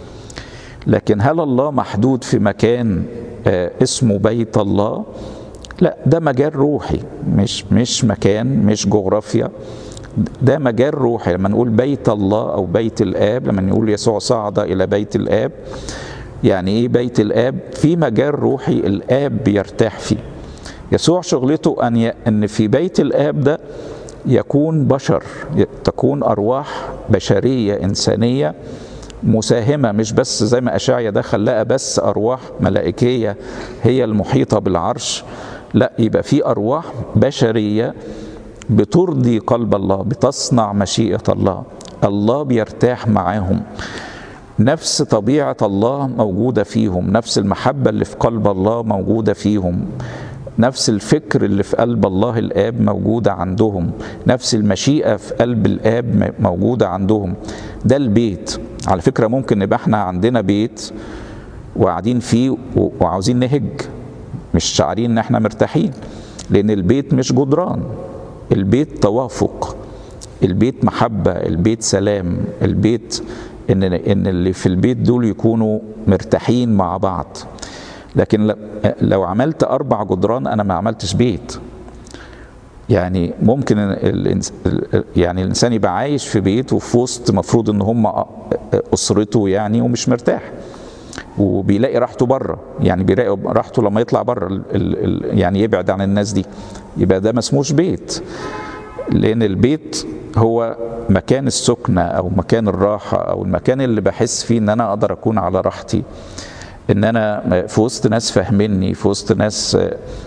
لكن هل الله محدود في مكان اسمه بيت الله لا ده مجال روحي مش مش مكان مش جغرافيا ده مجال روحي لما نقول بيت الله او بيت الاب لما نقول يسوع صعد الى بيت الاب يعني ايه بيت الاب في مجال روحي الاب بيرتاح فيه يسوع شغلته ان ي... ان في بيت الاب ده يكون بشر تكون ارواح بشريه انسانيه مساهمه مش بس زي ما اشعيا دخل لقى بس ارواح ملائكيه هي المحيطه بالعرش لا يبقى في ارواح بشريه بترضي قلب الله بتصنع مشيئه الله الله بيرتاح معاهم نفس طبيعه الله موجوده فيهم نفس المحبه اللي في قلب الله موجوده فيهم نفس الفكر اللي في قلب الله الاب موجوده عندهم نفس المشيئه في قلب الاب موجوده عندهم ده البيت على فكره ممكن نبقى احنا عندنا بيت وقاعدين فيه وعاوزين نهج مش شعارين ان احنا مرتاحين لان البيت مش جدران البيت توافق البيت محبه البيت سلام البيت ان ان اللي في البيت دول يكونوا مرتاحين مع بعض لكن لو عملت اربع جدران انا ما عملتش بيت يعني ممكن الانس... يعني الانسان يبقى عايش في بيت وفي وسط مفروض ان هم اسرته يعني ومش مرتاح وبيلاقي راحته بره يعني بيلاقي راحته لما يطلع بره ال... ال... يعني يبعد عن الناس دي يبقى ده ما اسموش بيت لان البيت هو مكان السكنه او مكان الراحه او المكان اللي بحس فيه ان انا اقدر اكون على راحتي ان انا في وسط ناس فاهميني في وسط ناس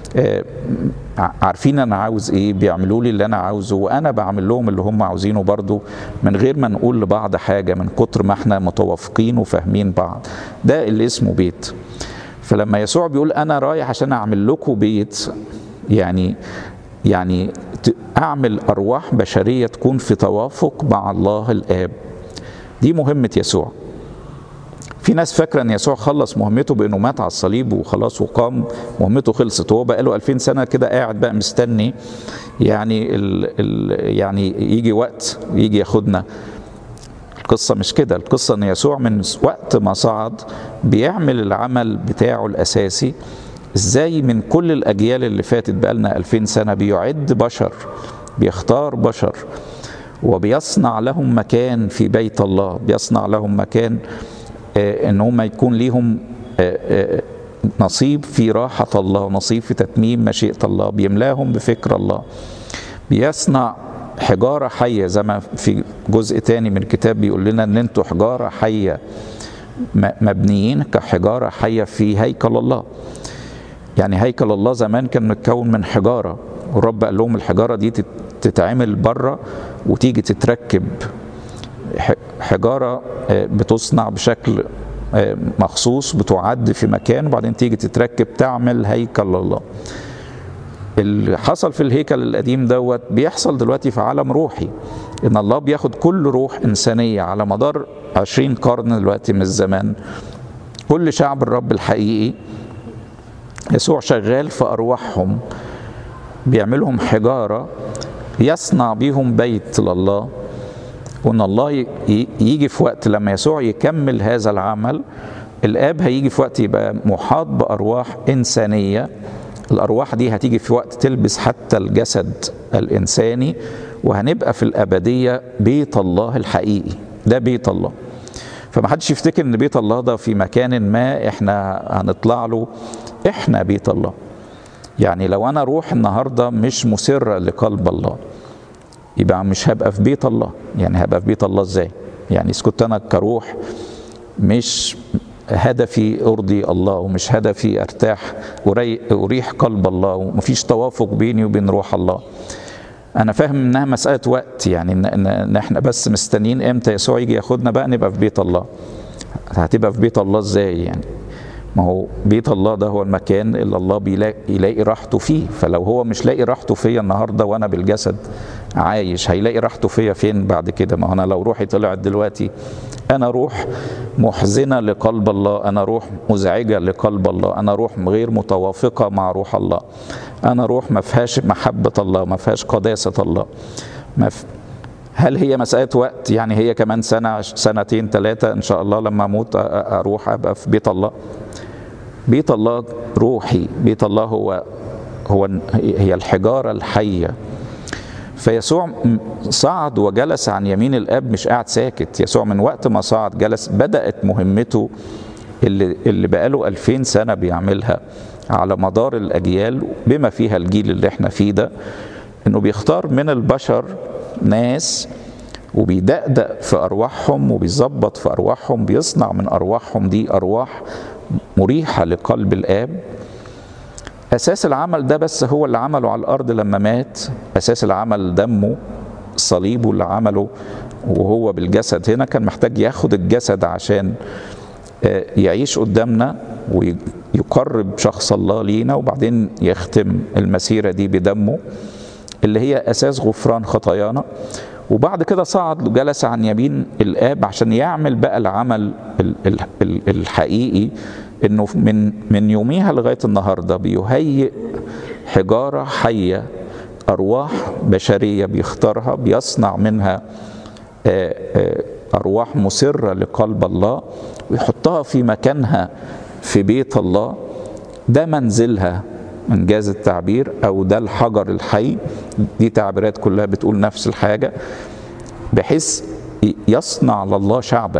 عارفين انا عاوز ايه بيعملوا لي اللي انا عاوزه وانا بعمل لهم اللي هم عاوزينه برضو من غير ما نقول لبعض حاجه من كتر ما احنا متوافقين وفاهمين بعض ده اللي اسمه بيت فلما يسوع بيقول انا رايح عشان اعمل لكم بيت يعني يعني اعمل ارواح بشريه تكون في توافق مع الله الاب دي مهمه يسوع في ناس فاكره ان يسوع خلص مهمته بانه مات على الصليب وخلاص وقام مهمته خلصت وهو بقى له 2000 سنه كده قاعد بقى مستني يعني ال ال يعني يجي وقت يجي ياخدنا القصه مش كده القصه ان يسوع من وقت ما صعد بيعمل العمل بتاعه الاساسي ازاي من كل الاجيال اللي فاتت بقالنا 2000 سنه بيعد بشر بيختار بشر وبيصنع لهم مكان في بيت الله بيصنع لهم مكان ان هم يكون ليهم نصيب في راحة الله نصيب في تتميم مشيئة الله بيملاهم بفكر الله بيصنع حجارة حية زي ما في جزء تاني من الكتاب بيقول لنا ان انتوا حجارة حية مبنيين كحجارة حية في هيكل الله يعني هيكل الله زمان كان متكون من حجارة والرب قال لهم الحجارة دي تتعمل بره وتيجي تتركب حجارة بتصنع بشكل مخصوص بتعد في مكان وبعدين تيجي تتركب تعمل هيكل الله اللي حصل في الهيكل القديم دوت بيحصل دلوقتي في عالم روحي ان الله بياخد كل روح انسانيه على مدار عشرين قرن دلوقتي من الزمان كل شعب الرب الحقيقي يسوع شغال في ارواحهم بيعملهم حجاره يصنع بيهم بيت لله وان الله يجي في وقت لما يسوع يكمل هذا العمل الاب هيجي في وقت يبقى محاط بارواح انسانيه الأرواح دي هتيجي في وقت تلبس حتى الجسد الإنساني وهنبقى في الأبدية بيت الله الحقيقي ده بيت الله فما حدش يفتكر ان بيت الله ده في مكان ما احنا هنطلع له احنا بيت الله يعني لو انا روح النهارده مش مسره لقلب الله يبقى مش هبقى في بيت الله يعني هبقى في بيت الله ازاي يعني اذا كنت انا كروح مش هدفي ارضي الله ومش هدفي ارتاح اريح قلب الله ومفيش توافق بيني وبين روح الله انا فاهم انها مساله وقت يعني ان, إن احنا بس مستنيين امتى يسوع يجي ياخدنا بقى نبقى في بيت الله هتبقى في بيت الله ازاي يعني ما هو بيت الله ده هو المكان اللي الله بيلاقي يلاقي راحته فيه فلو هو مش لاقي راحته فيا النهارده وانا بالجسد عايش هيلاقي راحته فيا فين بعد كده ما هو انا لو روحي طلعت دلوقتي انا روح محزنه لقلب الله انا روح مزعجه لقلب الله انا روح غير متوافقه مع روح الله انا روح ما فيهاش محبه الله ما فيهاش قداسه الله ما ف... هل هي مسألة وقت يعني هي كمان سنة سنتين ثلاثة إن شاء الله لما أموت أروح أبقى في بيت الله بيت الله روحي بيت الله هو هو هي الحجارة الحية فيسوع صعد وجلس عن يمين الاب مش قاعد ساكت يسوع من وقت ما صعد جلس بدات مهمته اللي اللي بقاله 2000 سنه بيعملها على مدار الاجيال بما فيها الجيل اللي احنا فيه ده انه بيختار من البشر ناس وبيدقدق في ارواحهم وبيظبط في ارواحهم بيصنع من ارواحهم دي ارواح مريحه لقلب الاب اساس العمل ده بس هو اللي عمله على الارض لما مات اساس العمل دمه صليبه اللي عمله وهو بالجسد هنا كان محتاج ياخد الجسد عشان يعيش قدامنا ويقرب شخص الله لينا وبعدين يختم المسيرة دي بدمه اللي هي أساس غفران خطايانا وبعد كده صعد جلس عن يمين الآب عشان يعمل بقى العمل الحقيقي انه من من يوميها لغايه النهارده بيهيئ حجاره حيه ارواح بشريه بيختارها بيصنع منها ارواح مسره لقلب الله ويحطها في مكانها في بيت الله ده منزلها انجاز التعبير او ده الحجر الحي دي تعبيرات كلها بتقول نفس الحاجه بحيث يصنع لله شعبا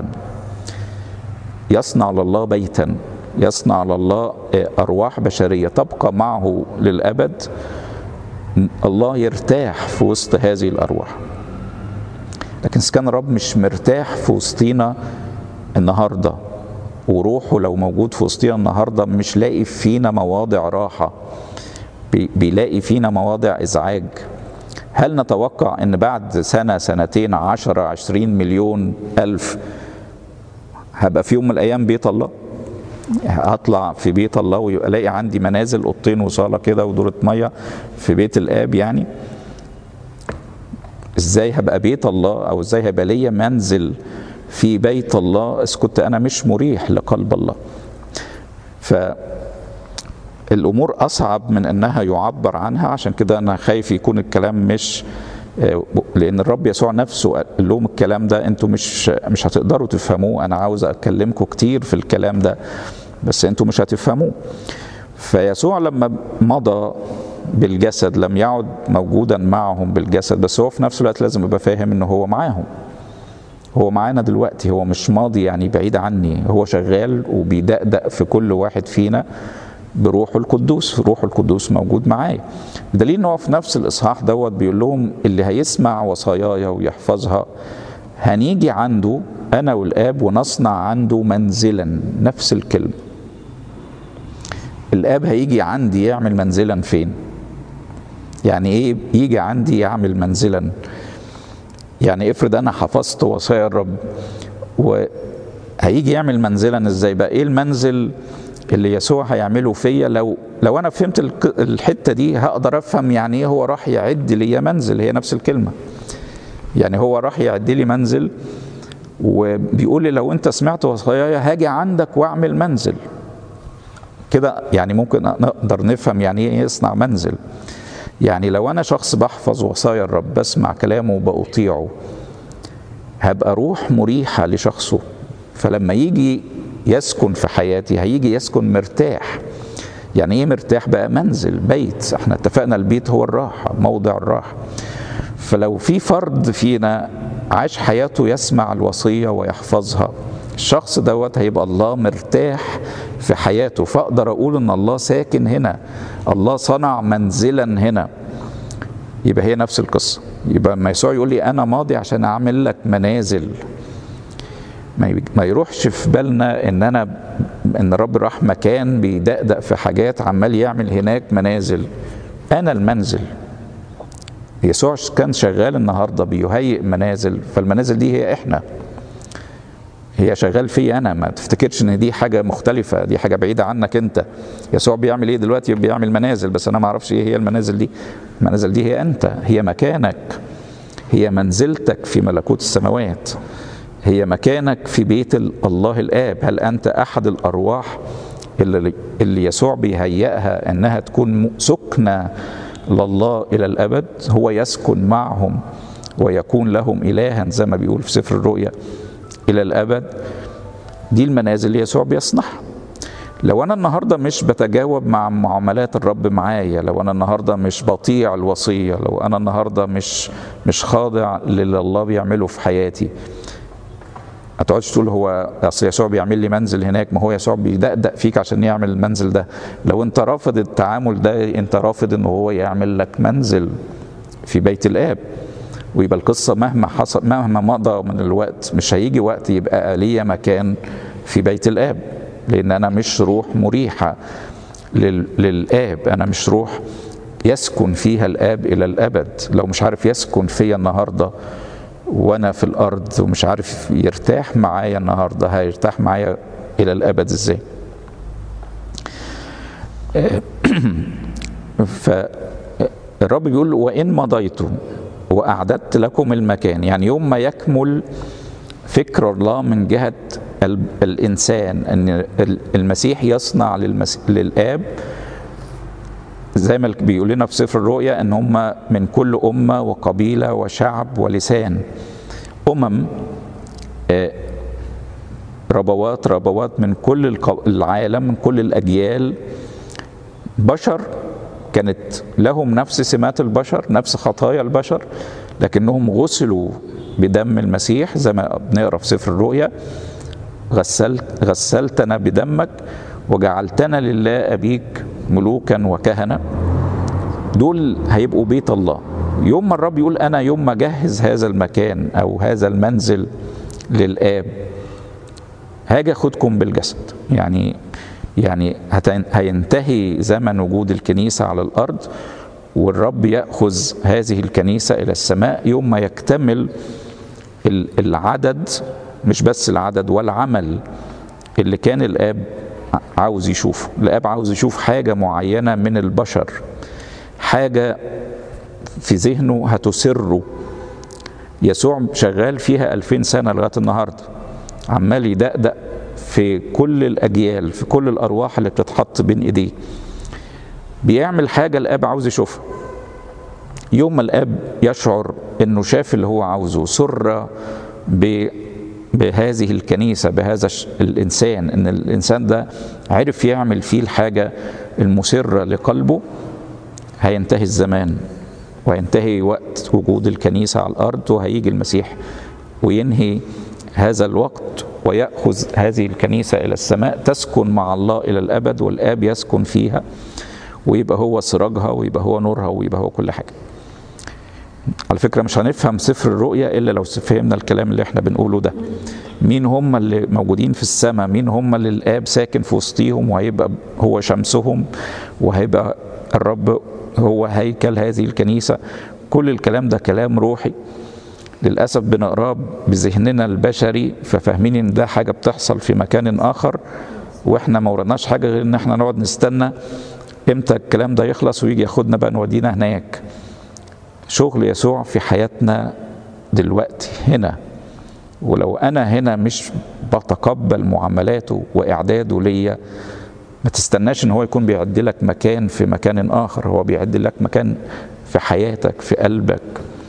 يصنع لله بيتا يصنع لله ارواح بشريه تبقى معه للابد الله يرتاح في وسط هذه الارواح لكن اذا كان الرب مش مرتاح في وسطينا النهارده وروحه لو موجود في وسطينا النهارده مش لاقي فينا مواضع راحه بيلاقي فينا مواضع ازعاج هل نتوقع ان بعد سنه سنتين عشرة عشرين مليون الف هبقى في يوم من الايام بيت الله هطلع في بيت الله والاقي عندي منازل اوضتين وصاله كده ودوره ميه في بيت الاب يعني ازاي هبقى بيت الله او ازاي هيبقى ليا منزل في بيت الله اذا كنت انا مش مريح لقلب الله ف الامور اصعب من انها يعبر عنها عشان كده انا خايف يكون الكلام مش لان الرب يسوع نفسه قال لهم الكلام ده انتوا مش مش هتقدروا تفهموه انا عاوز اكلمكم كتير في الكلام ده بس انتوا مش هتفهموه فيسوع لما مضى بالجسد لم يعد موجودا معهم بالجسد بس هو في نفس الوقت لازم يبقى فاهم ان هو معاهم هو معانا دلوقتي هو مش ماضي يعني بعيد عني هو شغال وبيدقدق في كل واحد فينا بروحه القدوس روحه القدوس موجود معايا بدليل ان هو في نفس الاصحاح دوت بيقول لهم اللي هيسمع وصاياي ويحفظها هنيجي عنده انا والاب ونصنع عنده منزلا نفس الكلمه الاب هيجي عندي يعمل منزلا فين يعني ايه يجي عندي يعمل منزلا يعني افرض انا حفظت وصايا الرب وهيجي يعمل منزلا ازاي بقى ايه المنزل اللي يسوع هيعمله فيا لو لو انا فهمت الحته دي هقدر افهم يعني ايه هو راح يعد لي منزل هي نفس الكلمه يعني هو راح يعد لي منزل وبيقول لي لو انت سمعت وصاياي هاجي عندك واعمل منزل كده يعني ممكن نقدر نفهم يعني ايه يصنع منزل يعني لو انا شخص بحفظ وصايا الرب بسمع كلامه وبأطيعه هبقى روح مريحه لشخصه فلما يجي يسكن في حياتي هيجي يسكن مرتاح يعني ايه مرتاح بقى منزل بيت احنا اتفقنا البيت هو الراحه موضع الراحه فلو في فرد فينا عاش حياته يسمع الوصيه ويحفظها الشخص دوت هيبقى الله مرتاح في حياته فاقدر اقول ان الله ساكن هنا الله صنع منزلا هنا يبقى هي نفس القصه يبقى لما يسوع يقول لي انا ماضي عشان اعمل لك منازل ما يروحش في بالنا ان انا ان الرب راح مكان بيدقدق في حاجات عمال يعمل هناك منازل انا المنزل يسوع كان شغال النهارده بيهيئ منازل فالمنازل دي هي احنا هي شغال فيا انا ما تفتكرش ان دي حاجه مختلفه دي حاجه بعيده عنك انت يسوع بيعمل ايه دلوقتي بيعمل منازل بس انا ما اعرفش ايه هي المنازل دي المنازل دي هي انت هي مكانك هي منزلتك في ملكوت السماوات هي مكانك في بيت الله الاب هل انت احد الارواح اللي, اللي يسوع بيهيئها انها تكون سكنه لله الى الابد هو يسكن معهم ويكون لهم الها زي ما بيقول في سفر الرؤيا الى الابد دي المنازل اللي يسوع بيصنعها لو انا النهارده مش بتجاوب مع معاملات الرب معايا لو انا النهارده مش بطيع الوصيه لو انا النهارده مش مش خاضع للي الله بيعمله في حياتي ما تقعدش تقول هو اصل يسوع بيعمل لي منزل هناك ما هو يسوع بيدقدق فيك عشان يعمل المنزل ده لو انت رافض التعامل ده انت رافض ان هو يعمل لك منزل في بيت الاب ويبقى القصه مهما حصل مهما مضى من الوقت مش هيجي وقت يبقى ليا مكان في بيت الاب لان انا مش روح مريحه للاب انا مش روح يسكن فيها الاب الى الابد لو مش عارف يسكن فيا النهارده وانا في الارض ومش عارف يرتاح معايا النهارده هيرتاح معايا الى الابد ازاي فالرب بيقول وان مضيت واعددت لكم المكان يعني يوم ما يكمل فكر الله من جهه الانسان ان المسيح يصنع للمس... للاب زي ما بيقول لنا في سفر الرؤيا ان هم من كل امه وقبيله وشعب ولسان امم ربوات ربوات من كل العالم من كل الاجيال بشر كانت لهم نفس سمات البشر نفس خطايا البشر لكنهم غسلوا بدم المسيح زي ما بنقرا في سفر الرؤيا غسلت غسلتنا بدمك وجعلتنا لله ابيك ملوكا وكهنه دول هيبقوا بيت الله يوم ما الرب يقول انا يوم ما اجهز هذا المكان او هذا المنزل للاب هاجي اخدكم بالجسد يعني يعني هينتهي زمن وجود الكنيسه على الارض والرب ياخذ هذه الكنيسه الى السماء يوم ما يكتمل العدد مش بس العدد والعمل اللي كان الاب عاوز يشوفه الاب عاوز يشوف حاجه معينه من البشر حاجه في ذهنه هتسره يسوع شغال فيها ألفين سنة لغاية النهاردة عمال يدقدق في كل الأجيال في كل الأرواح اللي بتتحط بين إيديه بيعمل حاجة الآب عاوز يشوفها يوم ما الآب يشعر إنه شاف اللي هو عاوزه سر ب بهذه الكنيسة بهذا الإنسان إن الإنسان ده عرف يعمل فيه الحاجة المسرة لقلبه هينتهي الزمان وينتهي وقت وجود الكنيسة على الأرض وهيجي المسيح وينهي هذا الوقت ويأخذ هذه الكنيسة إلى السماء تسكن مع الله إلى الأبد والآب يسكن فيها ويبقى هو سراجها ويبقى هو نورها ويبقى هو كل حاجة على فكرة مش هنفهم سفر الرؤيا إلا لو فهمنا الكلام اللي احنا بنقوله ده مين هم اللي موجودين في السماء مين هم اللي الآب ساكن في وسطيهم وهيبقى هو شمسهم وهيبقى الرب هو هيكل هذه الكنيسة كل الكلام ده كلام روحي للأسف بنقراه بذهننا البشري ففاهمين إن ده حاجة بتحصل في مكان آخر وإحنا ما ورناش حاجة غير إن إحنا نقعد نستنى إمتى الكلام ده يخلص ويجي ياخدنا بقى نودينا هناك شغل يسوع في حياتنا دلوقتي هنا ولو أنا هنا مش بتقبل معاملاته وإعداده ليا ما تستناش ان هو يكون بيعد لك مكان في مكان اخر هو بيعد لك مكان في حياتك في قلبك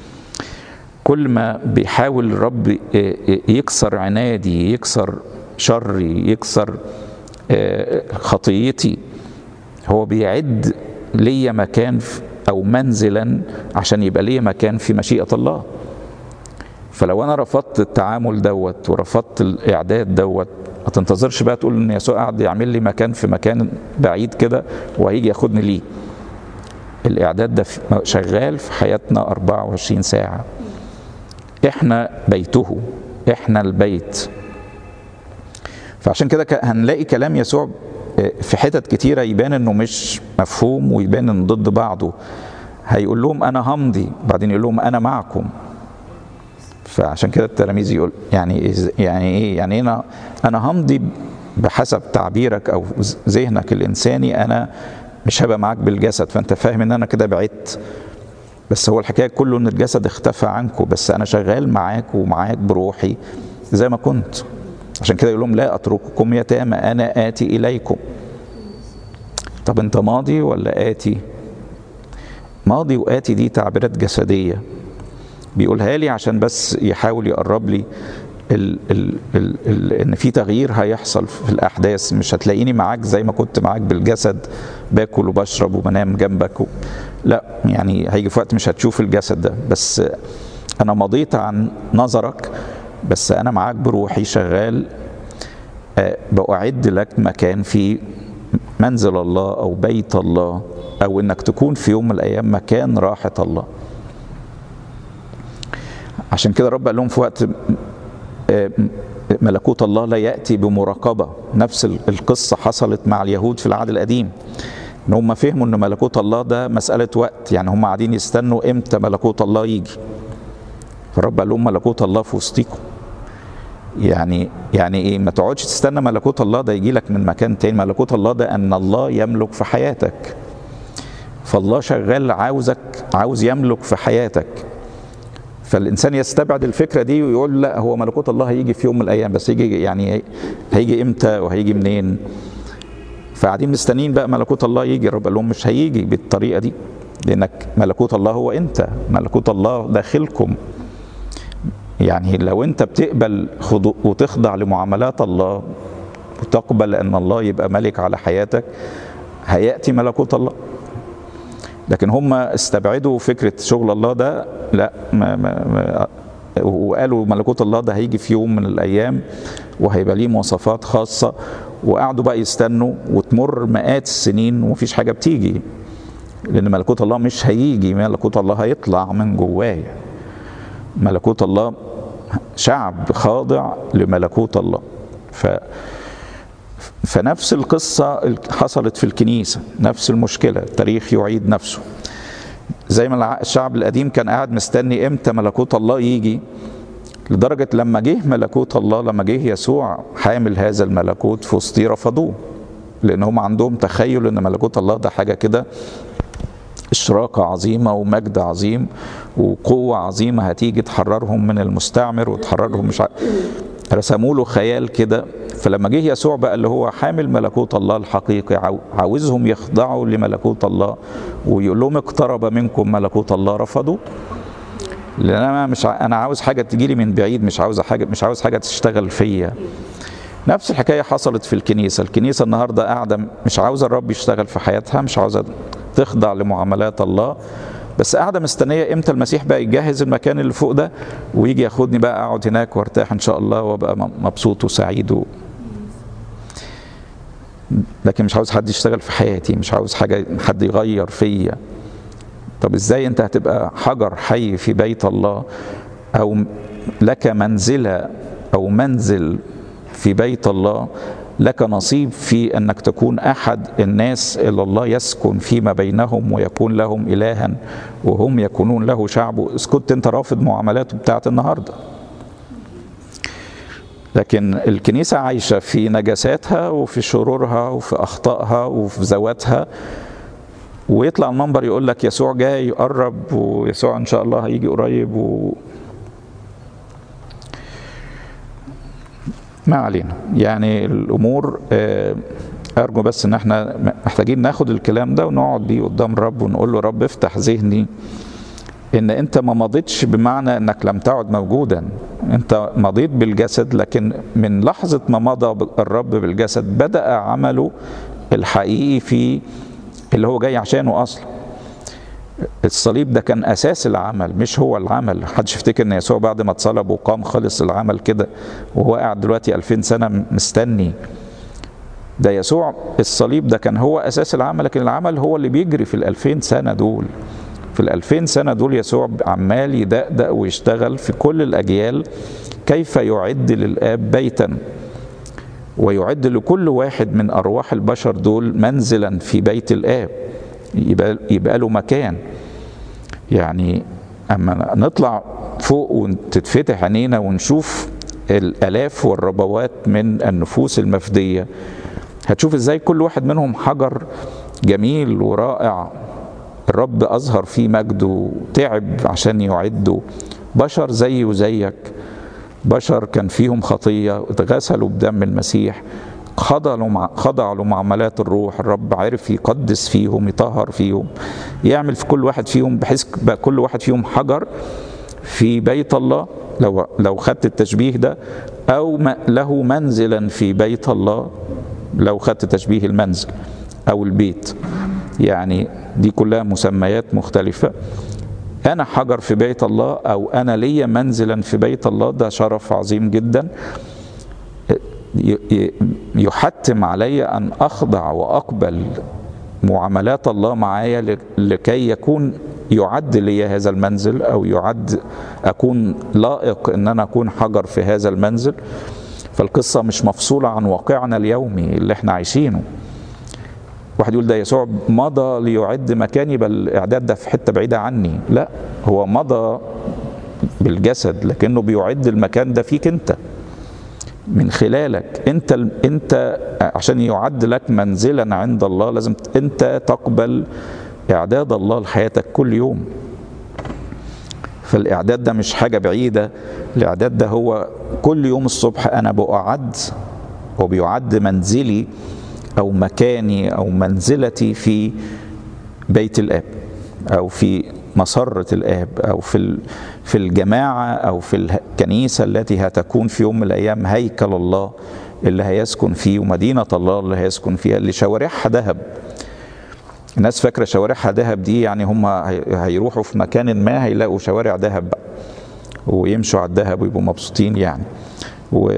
كل ما بيحاول الرب يكسر عنادي يكسر شري يكسر خطيتي هو بيعد ليا مكان او منزلا عشان يبقى ليا مكان في مشيئه الله فلو انا رفضت التعامل دوت ورفضت الاعداد دوت ما تنتظرش بقى تقول ان يسوع قاعد يعمل لي مكان في مكان بعيد كده وهيجي ياخدني ليه الاعداد ده شغال في حياتنا 24 ساعه احنا بيته احنا البيت فعشان كده هنلاقي كلام يسوع في حتت كتيره يبان انه مش مفهوم ويبان انه ضد بعضه هيقول لهم انا همضي بعدين يقول لهم انا معكم فعشان كده التلاميذ يقول يعني يعني ايه يعني انا انا همضي بحسب تعبيرك او ذهنك الانساني انا مش هبقى معاك بالجسد فانت فاهم ان انا كده بعدت بس هو الحكايه كله ان الجسد اختفى عنكم بس انا شغال معاك ومعاك بروحي زي ما كنت عشان كده يقول لهم لا اترككم يتامى انا اتي اليكم طب انت ماضي ولا اتي ماضي واتي دي تعبيرات جسديه بيقولها لي عشان بس يحاول يقرب لي ال ال ال ال ان في تغيير هيحصل في الاحداث مش هتلاقيني معاك زي ما كنت معاك بالجسد باكل وبشرب وبنام جنبك و... لا يعني هيجي في وقت مش هتشوف الجسد ده بس انا مضيت عن نظرك بس انا معاك بروحي شغال بأعد لك مكان في منزل الله او بيت الله او انك تكون في يوم من الايام مكان راحه الله عشان كده رب قال لهم في وقت ملكوت الله لا ياتي بمراقبه نفس القصه حصلت مع اليهود في العهد القديم ان هم فهموا ان ملكوت الله ده مساله وقت يعني هم قاعدين يستنوا امتى ملكوت الله يجي فالرب قال لهم ملكوت الله في وسطيكم يعني يعني ايه ما تقعدش تستنى ملكوت الله ده يجي لك من مكان تاني ملكوت الله ده ان الله يملك في حياتك فالله شغال عاوزك عاوز يملك في حياتك فالانسان يستبعد الفكره دي ويقول لا هو ملكوت الله هيجي في يوم من الايام بس يجي يعني هيجي امتى وهيجي منين فقاعدين مستنيين بقى ملكوت الله يجي الرب قال لهم مش هيجي بالطريقه دي لانك ملكوت الله هو انت ملكوت الله داخلكم يعني لو انت بتقبل وتخضع لمعاملات الله وتقبل ان الله يبقى ملك على حياتك هياتي ملكوت الله لكن هم استبعدوا فكره شغل الله ده لا ما ما ما وقالوا ملكوت الله ده هيجي في يوم من الايام وهيبقى ليه مواصفات خاصه وقعدوا بقى يستنوا وتمر مئات السنين ومفيش حاجه بتيجي لان ملكوت الله مش هيجي ملكوت الله هيطلع من جوايا ملكوت الله شعب خاضع لملكوت الله ف فنفس القصة حصلت في الكنيسة نفس المشكلة التاريخ يعيد نفسه زي ما الشعب القديم كان قاعد مستني امتى ملكوت الله يجي لدرجة لما جه ملكوت الله لما جه يسوع حامل هذا الملكوت في وسطي رفضوه لأن هم عندهم تخيل أن ملكوت الله ده حاجة كده إشراقة عظيمة ومجد عظيم وقوة عظيمة هتيجي تحررهم من المستعمر وتحررهم مش ع... رسموا له خيال كده فلما جه يسوع بقى اللي هو حامل ملكوت الله الحقيقي عاوزهم يخضعوا لملكوت الله ويقول لهم اقترب منكم ملكوت الله رفضوا لان انا مش ع... انا عاوز حاجه تجي لي من بعيد مش عاوز حاجه مش عاوز حاجه تشتغل فيا نفس الحكايه حصلت في الكنيسه الكنيسه النهارده قاعده مش عاوزه الرب يشتغل في حياتها مش عاوزه تخضع لمعاملات الله بس قاعده مستنيه امتى المسيح بقى يجهز المكان اللي فوق ده ويجي ياخدني بقى اقعد هناك وارتاح ان شاء الله وابقى مبسوط وسعيد و... لكن مش عاوز حد يشتغل في حياتي مش عاوز حاجه حد يغير فيا طب ازاي انت هتبقى حجر حي في بيت الله او لك منزله او منزل في بيت الله لك نصيب في انك تكون احد الناس اللي الله يسكن فيما بينهم ويكون لهم الها وهم يكونون له شعبه اذ كنت انت رافض معاملاته بتاعت النهارده لكن الكنيسة عايشة في نجاساتها وفي شرورها وفي أخطائها وفي ذواتها ويطلع المنبر يقول لك يسوع جاي يقرب ويسوع إن شاء الله هيجي قريب و... ما علينا يعني الامور ارجو بس ان احنا محتاجين ناخد الكلام ده ونقعد بيه قدام الرب ونقول له رب افتح ذهني ان انت ما مضيتش بمعنى انك لم تعد موجودا انت مضيت بالجسد لكن من لحظه ما مضى الرب بالجسد بدا عمله الحقيقي في اللي هو جاي عشانه اصلا الصليب ده كان اساس العمل مش هو العمل محدش يفتكر ان يسوع بعد ما اتصلب وقام خلص العمل كده وهو قاعد دلوقتي 2000 سنه مستني ده يسوع الصليب ده كان هو اساس العمل لكن العمل هو اللي بيجري في ال2000 سنه دول في ال2000 سنه دول يسوع عمال يدقدق ويشتغل في كل الاجيال كيف يعد للاب بيتا ويعد لكل واحد من ارواح البشر دول منزلا في بيت الاب يبقى يبقى له مكان يعني اما نطلع فوق وتتفتح عينينا ونشوف الالاف والربوات من النفوس المفديه هتشوف ازاي كل واحد منهم حجر جميل ورائع الرب اظهر فيه مجده تعب عشان يعده بشر زي وزيك بشر كان فيهم خطيه اتغسلوا بدم المسيح خضعوا مع خضعوا لمعاملات الروح الرب عرف يقدس فيهم يطهر فيهم يعمل في كل واحد فيهم بحيث بقى كل واحد فيهم حجر في بيت الله لو لو خدت التشبيه ده او له منزلا في بيت الله لو خدت تشبيه المنزل او البيت يعني دي كلها مسميات مختلفه انا حجر في بيت الله او انا ليا منزلا في بيت الله ده شرف عظيم جدا يحتم علي ان اخضع واقبل معاملات الله معايا لكي يكون يعد لي هذا المنزل او يعد اكون لائق ان انا اكون حجر في هذا المنزل فالقصه مش مفصوله عن واقعنا اليومي اللي احنا عايشينه واحد يقول ده يسوع مضى ليعد مكاني بل الاعداد ده في حته بعيده عني لا هو مضى بالجسد لكنه بيعد المكان ده فيك انت من خلالك انت انت عشان يعد لك منزلا عند الله لازم انت تقبل اعداد الله لحياتك كل يوم فالاعداد ده مش حاجه بعيده الاعداد ده هو كل يوم الصبح انا بأعد وبيعد منزلي او مكاني او منزلتي في بيت الاب او في مسرة الآب أو في في الجماعة أو في الكنيسة التي هتكون في يوم من الأيام هيكل الله اللي هيسكن فيه ومدينة الله اللي هيسكن فيها اللي شوارعها ذهب الناس فاكرة شوارعها ذهب دي يعني هم هيروحوا في مكان ما هيلاقوا شوارع ذهب ويمشوا على الذهب ويبقوا مبسوطين يعني و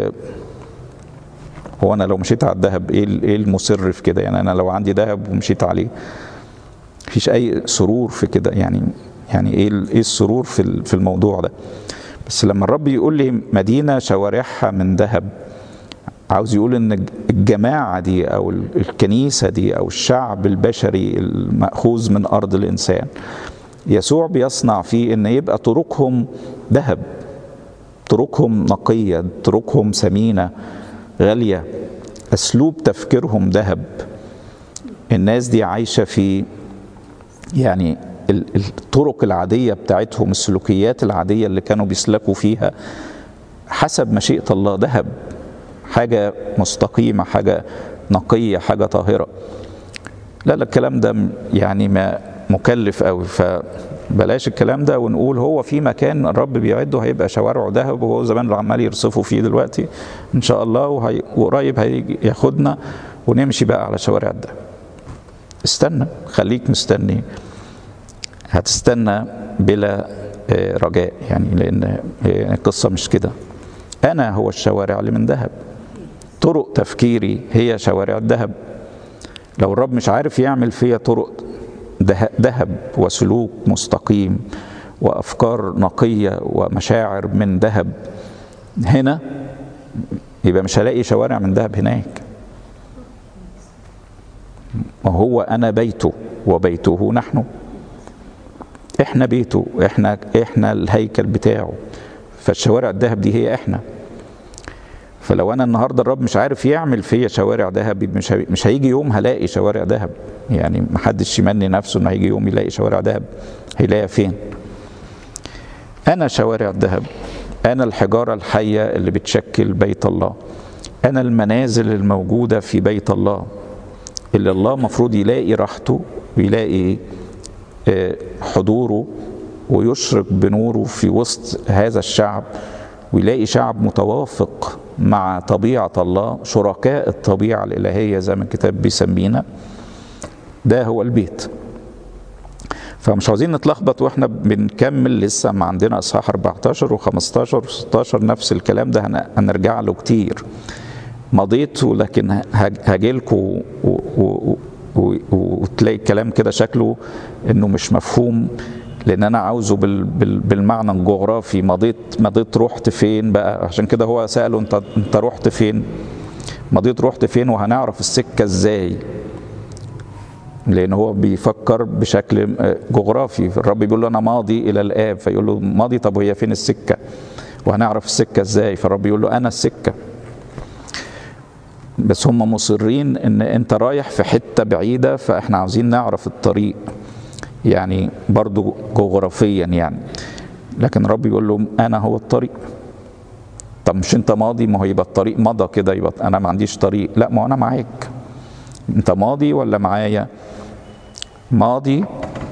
هو انا لو مشيت على الذهب ايه ايه المسر في كده يعني انا لو عندي ذهب ومشيت عليه مفيش اي سرور في كده يعني يعني ايه ايه السرور في في الموضوع ده بس لما الرب يقول لي مدينه شوارعها من ذهب عاوز يقول ان الجماعه دي او الكنيسه دي او الشعب البشري الماخوذ من ارض الانسان يسوع بيصنع فيه ان يبقى طرقهم ذهب طرقهم نقيه طرقهم ثمينه غاليه اسلوب تفكيرهم ذهب الناس دي عايشه في يعني الطرق العادية بتاعتهم السلوكيات العادية اللي كانوا بيسلكوا فيها حسب مشيئة الله ذهب حاجة مستقيمة حاجة نقية حاجة طاهرة لا لا الكلام ده يعني ما مكلف قوي فبلاش الكلام ده ونقول هو في مكان الرب بيعده هيبقى شوارعه ذهب وهو زمان اللي عمال يرصفوا فيه دلوقتي ان شاء الله وهي وقريب هيجي ياخدنا ونمشي بقى على شوارع الذهب استنى خليك مستني هتستنى بلا رجاء يعني لان القصه مش كده انا هو الشوارع اللي من ذهب طرق تفكيري هي شوارع الذهب لو الرب مش عارف يعمل فيا طرق ذهب وسلوك مستقيم وافكار نقيه ومشاعر من ذهب هنا يبقى مش هلاقي شوارع من ذهب هناك وهو انا بيته وبيته نحن احنا بيته احنا احنا الهيكل بتاعه فالشوارع الذهب دي هي احنا فلو انا النهارده الرب مش عارف يعمل فيا شوارع ذهب مش مش هيجي يوم هلاقي شوارع ذهب يعني ما حدش يمني نفسه انه هيجي يوم يلاقي شوارع ذهب هيلاقيها فين انا شوارع الذهب انا الحجاره الحيه اللي بتشكل بيت الله انا المنازل الموجوده في بيت الله اللي الله مفروض يلاقي راحته ويلاقي حضوره ويشرق بنوره في وسط هذا الشعب ويلاقي شعب متوافق مع طبيعة الله شركاء الطبيعة الإلهية زي ما الكتاب بيسمينا ده هو البيت فمش عاوزين نتلخبط واحنا بنكمل لسه ما عندنا اصحاح 14 و15 و16 نفس الكلام ده هن- هنرجع له كتير مضيت ولكن هاجي لكم وتلاقي الكلام كده شكله انه مش مفهوم لان انا عاوزه بال بال بالمعنى الجغرافي مضيت مضيت رحت فين بقى عشان كده هو ساله انت انت رحت فين مضيت رحت فين وهنعرف السكه ازاي لان هو بيفكر بشكل جغرافي الرب بيقول له انا ماضي الى الاب فيقول له ماضي طب وهي فين السكه وهنعرف السكه ازاي فالرب يقول له انا السكه بس هم مصرين ان انت رايح في حته بعيده فاحنا عاوزين نعرف الطريق يعني برضو جغرافيا يعني لكن الرب يقول لهم انا هو الطريق طب مش انت ماضي ما هو يبقى الطريق مضى كده يبقى انا ما عنديش طريق لا ما هو انا معاك انت ماضي ولا معايا ماضي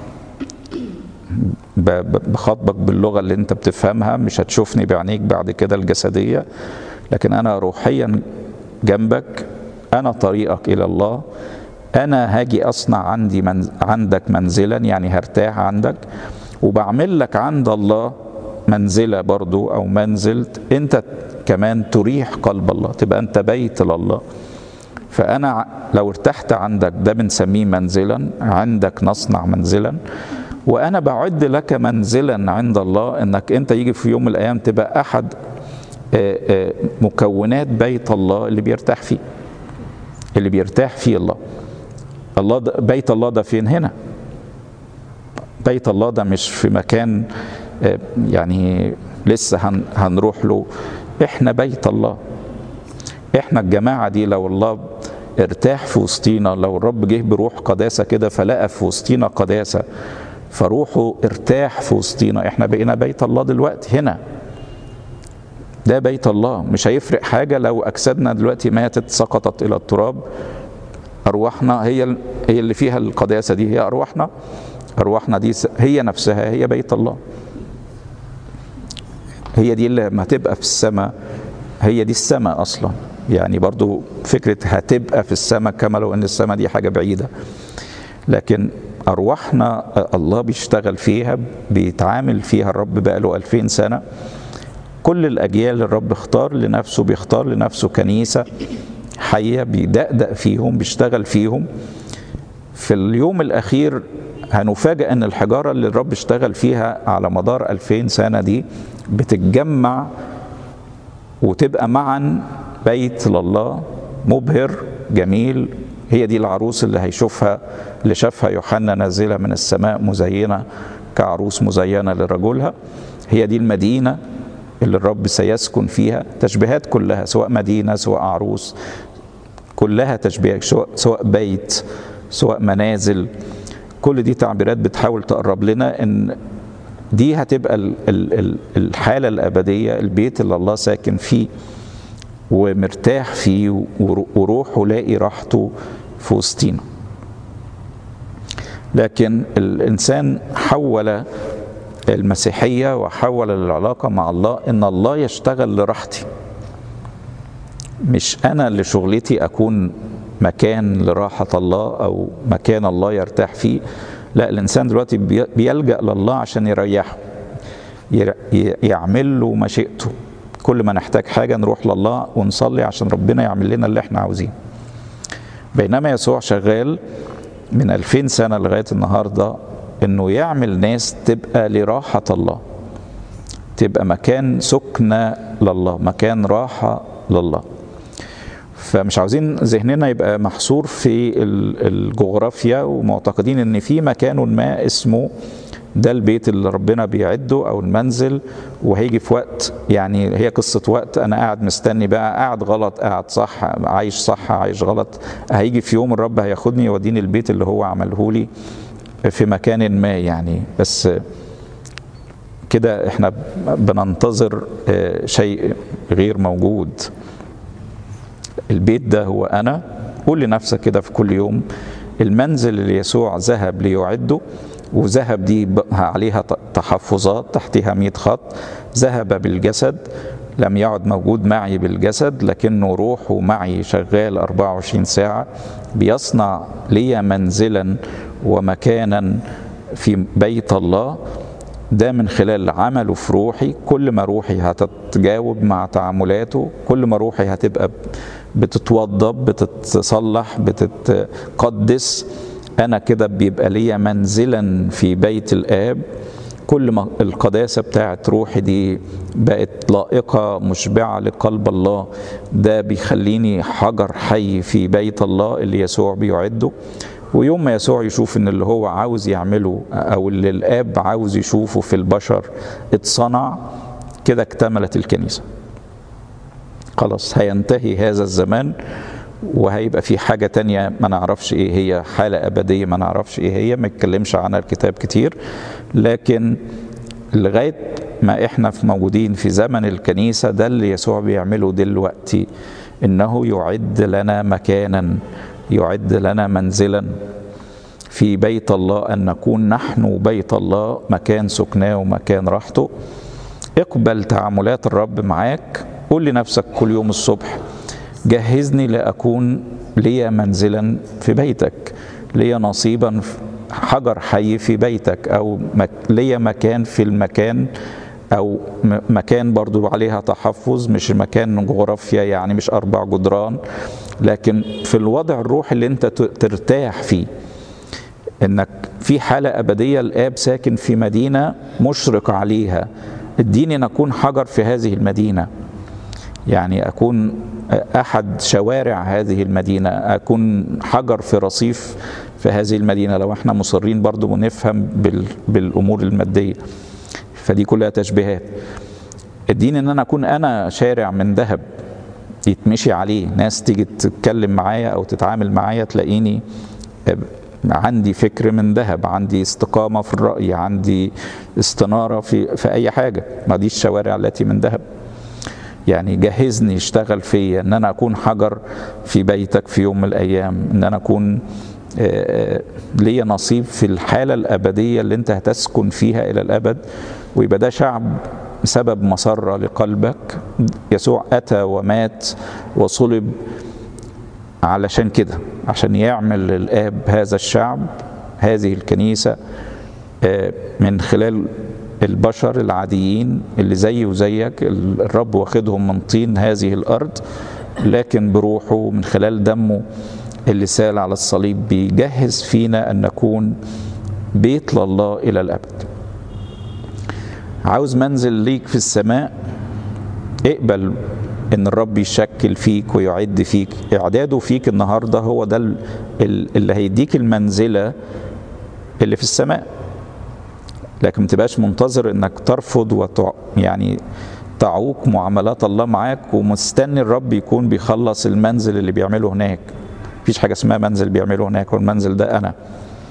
ب- ب- بخاطبك باللغه اللي انت بتفهمها مش هتشوفني بعينيك بعد كده الجسديه لكن انا روحيا جنبك انا طريقك الى الله انا هاجي اصنع عندي من عندك منزلا يعني هرتاح عندك وبعمل لك عند الله منزله برضو او منزل انت كمان تريح قلب الله تبقى انت بيت لله فانا ع- لو ارتحت عندك ده بنسميه منزلا عندك نصنع منزلا وانا بعد لك منزلا عند الله انك انت يجي في يوم من الايام تبقى احد آه، آه، مكونات بيت الله اللي بيرتاح فيه اللي بيرتاح فيه الله الله ده بيت الله ده فين هنا بيت الله ده مش في مكان آه، يعني لسه هن هنروح له احنا بيت الله احنا الجماعه دي لو الله ارتاح في وسطينا لو الرب جه بروح قداسه كده فلقى في وسطينا قداسه فروحه ارتاح في وسطينا احنا بقينا بيت الله دلوقتي هنا ده بيت الله مش هيفرق حاجه لو اجسادنا دلوقتي ماتت سقطت الى التراب ارواحنا هي ال- هي اللي فيها القداسه دي هي ارواحنا ارواحنا دي س- هي نفسها هي بيت الله هي دي اللي لما تبقى في السماء هي دي السماء اصلا يعني برضو فكره هتبقى في السماء كما لو ان السماء دي حاجه بعيده لكن ارواحنا الله بيشتغل فيها بيتعامل فيها الرب بقاله 2000 سنه كل الاجيال الرب اختار لنفسه بيختار لنفسه كنيسه حيه بيدقدق فيهم بيشتغل فيهم في اليوم الاخير هنفاجئ ان الحجاره اللي الرب اشتغل فيها على مدار 2000 سنه دي بتتجمع وتبقى معا بيت لله مبهر جميل هي دي العروس اللي هيشوفها اللي شافها يوحنا نازله من السماء مزينه كعروس مزينه لرجلها هي دي المدينه اللي الرب سيسكن فيها تشبيهات كلها سواء مدينه سواء عروس كلها تشبيه سواء سواء بيت سواء منازل كل دي تعبيرات بتحاول تقرب لنا ان دي هتبقى ال- ال- ال- الحالة الأبدية البيت اللي الله ساكن فيه ومرتاح فيه ور- وروحه لاقي راحته في وسطينا لكن الإنسان حول المسيحية وحول العلاقة مع الله إن الله يشتغل لراحتي مش أنا اللي شغلتي أكون مكان لراحة الله أو مكان الله يرتاح فيه لا الإنسان دلوقتي بي- بيلجأ لله عشان يريحه ير- ي- يعمل له مشيئته كل ما نحتاج حاجة نروح لله ونصلي عشان ربنا يعمل لنا اللي احنا عاوزينه بينما يسوع شغال من ألفين سنة لغاية النهاردة انه يعمل ناس تبقى لراحة الله تبقى مكان سكنة لله مكان راحة لله فمش عاوزين ذهننا يبقى محصور في ال- الجغرافيا ومعتقدين ان في مكان ما اسمه ده البيت اللي ربنا بيعده او المنزل وهيجي في وقت يعني هي قصه وقت انا قاعد مستني بقى قاعد غلط قاعد صح عايش صح عايش غلط هيجي في يوم الرب هياخدني يوديني البيت اللي هو عمله لي في مكان ما يعني بس كده احنا بننتظر آه، شيء غير موجود البيت ده هو انا قول لنفسك كده في كل يوم المنزل اللي يسوع ذهب ليعده وذهب دي ب- عليها ت- تحفظات تحتها 100 خط ذهب بالجسد لم يعد موجود معي بالجسد لكنه روحه معي شغال 24 ساعة بيصنع لي منزلا ومكانا في بيت الله ده من خلال عمله في روحي كل ما روحي هتتجاوب مع تعاملاته كل ما روحي هتبقى بتتوضب بتتصلح بتتقدس انا كده بيبقى ليا منزلا في بيت الاب كل ما القداسة بتاعت روحي دي بقت لائقة مشبعة لقلب الله ده بيخليني حجر حي في بيت الله اللي يسوع بيعده ويوم ما يسوع يشوف ان اللي هو عاوز يعمله او اللي الاب عاوز يشوفه في البشر اتصنع كده اكتملت الكنيسه خلاص هينتهي هذا الزمان وهيبقى في حاجة تانية ما نعرفش ايه هي حالة أبدية ما نعرفش ايه هي ما يتكلمش عنها الكتاب كتير لكن لغاية ما احنا في موجودين في زمن الكنيسة ده اللي يسوع بيعمله دلوقتي انه يعد لنا مكانا يعد لنا منزلا في بيت الله ان نكون نحن بيت الله مكان سكناه ومكان راحته اقبل تعاملات الرب معاك قول لنفسك كل يوم الصبح جهزني لاكون لي منزلا في بيتك لي نصيبا حجر حي في بيتك او لي مكان في المكان او مكان برضو عليها تحفظ مش مكان جغرافيا يعني مش اربع جدران لكن في الوضع الروحي اللي انت ترتاح فيه انك في حالة ابدية الاب ساكن في مدينة مشرق عليها اديني ان اكون حجر في هذه المدينة يعني اكون احد شوارع هذه المدينة اكون حجر في رصيف في هذه المدينة لو احنا مصرين برضو نفهم بالامور المادية فدي كلها تشبيهات اديني ان انا اكون انا شارع من ذهب يتمشي عليه ناس تيجي تتكلم معايا او تتعامل معايا تلاقيني عندي فكر من ذهب عندي استقامة في الرأي عندي استنارة في, في أي حاجة ما دي الشوارع التي من ذهب يعني جهزني اشتغل فيا ان انا اكون حجر في بيتك في يوم من الايام ان انا اكون ليا نصيب في الحاله الابديه اللي انت هتسكن فيها الى الابد ويبقى ده شعب سبب مسره لقلبك يسوع اتى ومات وصلب علشان كده عشان يعمل للاب هذا الشعب هذه الكنيسه من خلال البشر العاديين اللي زيي وزيك الرب واخدهم من طين هذه الارض لكن بروحه من خلال دمه اللي سال على الصليب بيجهز فينا ان نكون بيت لله الى الابد عاوز منزل ليك في السماء اقبل ان الرب يشكل فيك ويعد فيك اعداده فيك النهارده هو ده اللي هيديك المنزله اللي في السماء لكن ما تبقاش منتظر انك ترفض وتع... يعني تعوق معاملات الله معاك ومستني الرب يكون بيخلص المنزل اللي بيعمله هناك مفيش حاجه اسمها منزل بيعمله هناك والمنزل ده انا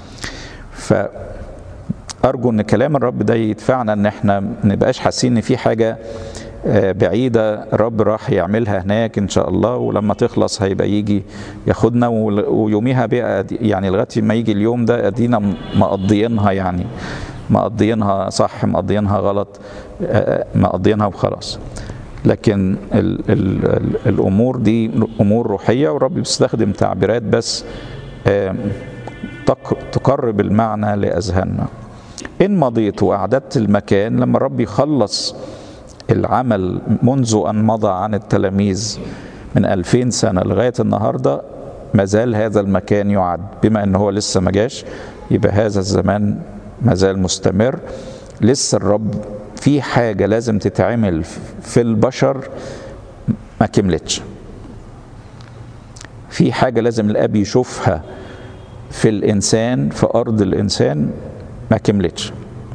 فارجو ان كلام الرب ده يدفعنا ان احنا ما نبقاش حاسين ان في حاجه بعيدة الرب راح يعملها هناك إن شاء الله ولما تخلص هيبقى يجي ياخدنا ويوميها بقى يعني لغاية ما يجي اليوم ده أدينا مقضيينها يعني مقضيينها صح مقضيينها غلط مقضيينها وخلاص لكن ال ال ال الامور دي امور روحيه والرب بيستخدم تعبيرات بس تقرب المعنى لاذهاننا ان مضيت واعددت المكان لما الرب يخلص العمل منذ ان مضى عن التلاميذ من ألفين سنه لغايه النهارده ما زال هذا المكان يعد بما ان هو لسه ما جاش يبقى هذا الزمان ما زال مستمر لسه الرب في حاجه لازم تتعمل في البشر ما كملتش في حاجه لازم الاب يشوفها في الانسان في ارض الانسان ما كملتش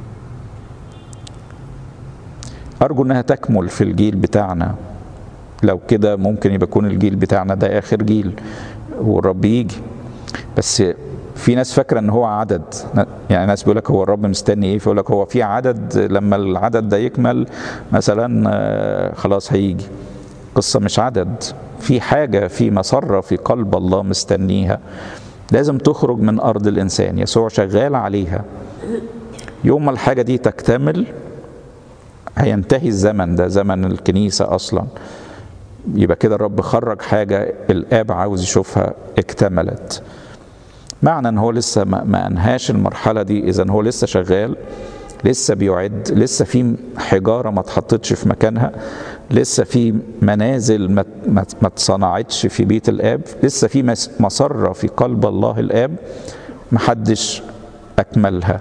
ارجو انها تكمل في الجيل بتاعنا لو كده ممكن يبقى يكون الجيل بتاعنا ده اخر جيل والرب يجي بس في ناس فاكره ان هو عدد يعني ناس بيقول لك هو الرب مستني ايه فيقول لك هو في عدد لما العدد ده يكمل مثلا خلاص هيجي قصه مش عدد في حاجه في مسره في قلب الله مستنيها لازم تخرج من ارض الانسان يسوع شغال عليها يوم ما الحاجه دي تكتمل هينتهي الزمن ده زمن الكنيسة أصلا يبقى كده الرب خرج حاجة الآب عاوز يشوفها اكتملت معنى ان هو لسه ما, ما انهاش المرحلة دي اذا هو لسه شغال لسه بيعد لسه في حجارة ما اتحطتش في مكانها لسه في منازل ما, ما, ما اتصنعتش في بيت الآب لسه في مسرة في قلب الله الآب محدش أكملها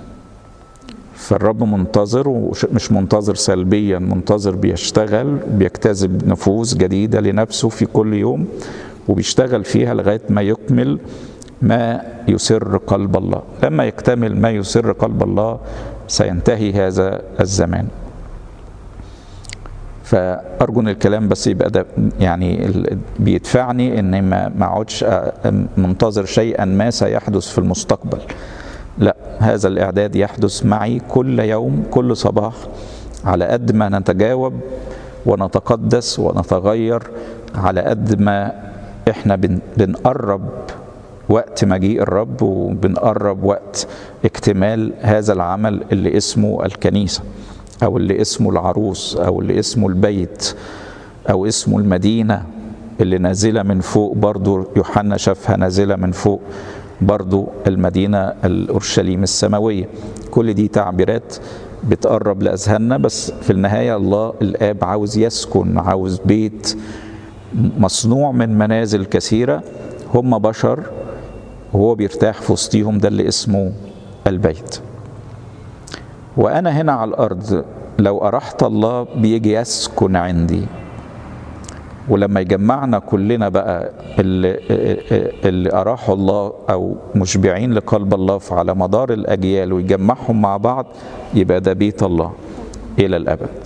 فالرب منتظر ومش منتظر سلبيا منتظر بيشتغل بيجتذب نفوس جديدة لنفسه في كل يوم وبيشتغل فيها لغاية ما يكمل ما يسر قلب الله لما يكتمل ما يسر قلب الله سينتهي هذا الزمان فارجو ان الكلام بس يبقى ده يعني بيدفعني ان ما ما اقعدش منتظر شيئا ما سيحدث في المستقبل لا هذا الاعداد يحدث معي كل يوم كل صباح على قد ما نتجاوب ونتقدس ونتغير على قد ما احنا بنقرب وقت مجيء الرب وبنقرب وقت اكتمال هذا العمل اللي اسمه الكنيسه او اللي اسمه العروس او اللي اسمه البيت او اسمه المدينه اللي نازله من فوق برضو يوحنا شافها نازله من فوق برضو المدينه الاورشليم السماويه كل دي تعبيرات بتقرب لاذهاننا بس في النهايه الله الاب عاوز يسكن عاوز بيت مصنوع من منازل كثيره هم بشر وهو بيرتاح في وسطيهم ده اللي اسمه البيت وانا هنا على الارض لو ارحت الله بيجي يسكن عندي ولما يجمعنا كلنا بقى اللي, اللي أراحوا الله أو مشبعين لقلب الله على مدار الأجيال ويجمعهم مع بعض يبقى ده بيت الله إلى الأبد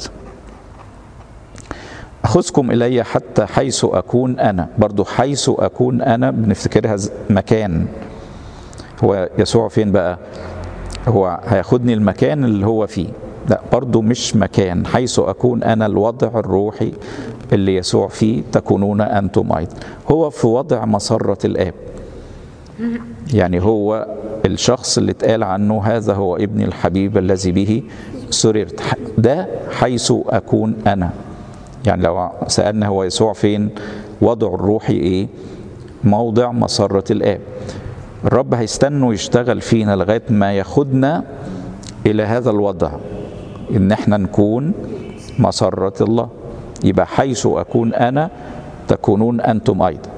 أخذكم إلي حتى حيث أكون أنا برضو حيث أكون أنا بنفتكرها مكان هو يسوع فين بقى هو هياخدني المكان اللي هو فيه لا برضو مش مكان حيث أكون أنا الوضع الروحي اللي يسوع فيه تكونون أنتم أيضا هو في وضع مسرة الآب يعني هو الشخص اللي اتقال عنه هذا هو ابني الحبيب الذي به سررت ده حيث أكون أنا يعني لو سألنا هو يسوع فين وضعه الروحي إيه موضع مسرة الآب الرب هيستنوا يشتغل فينا لغاية ما ياخدنا إلى هذا الوضع إن احنا نكون مسرة الله يبقى حيث أكون أنا تكونون أنتم أيضا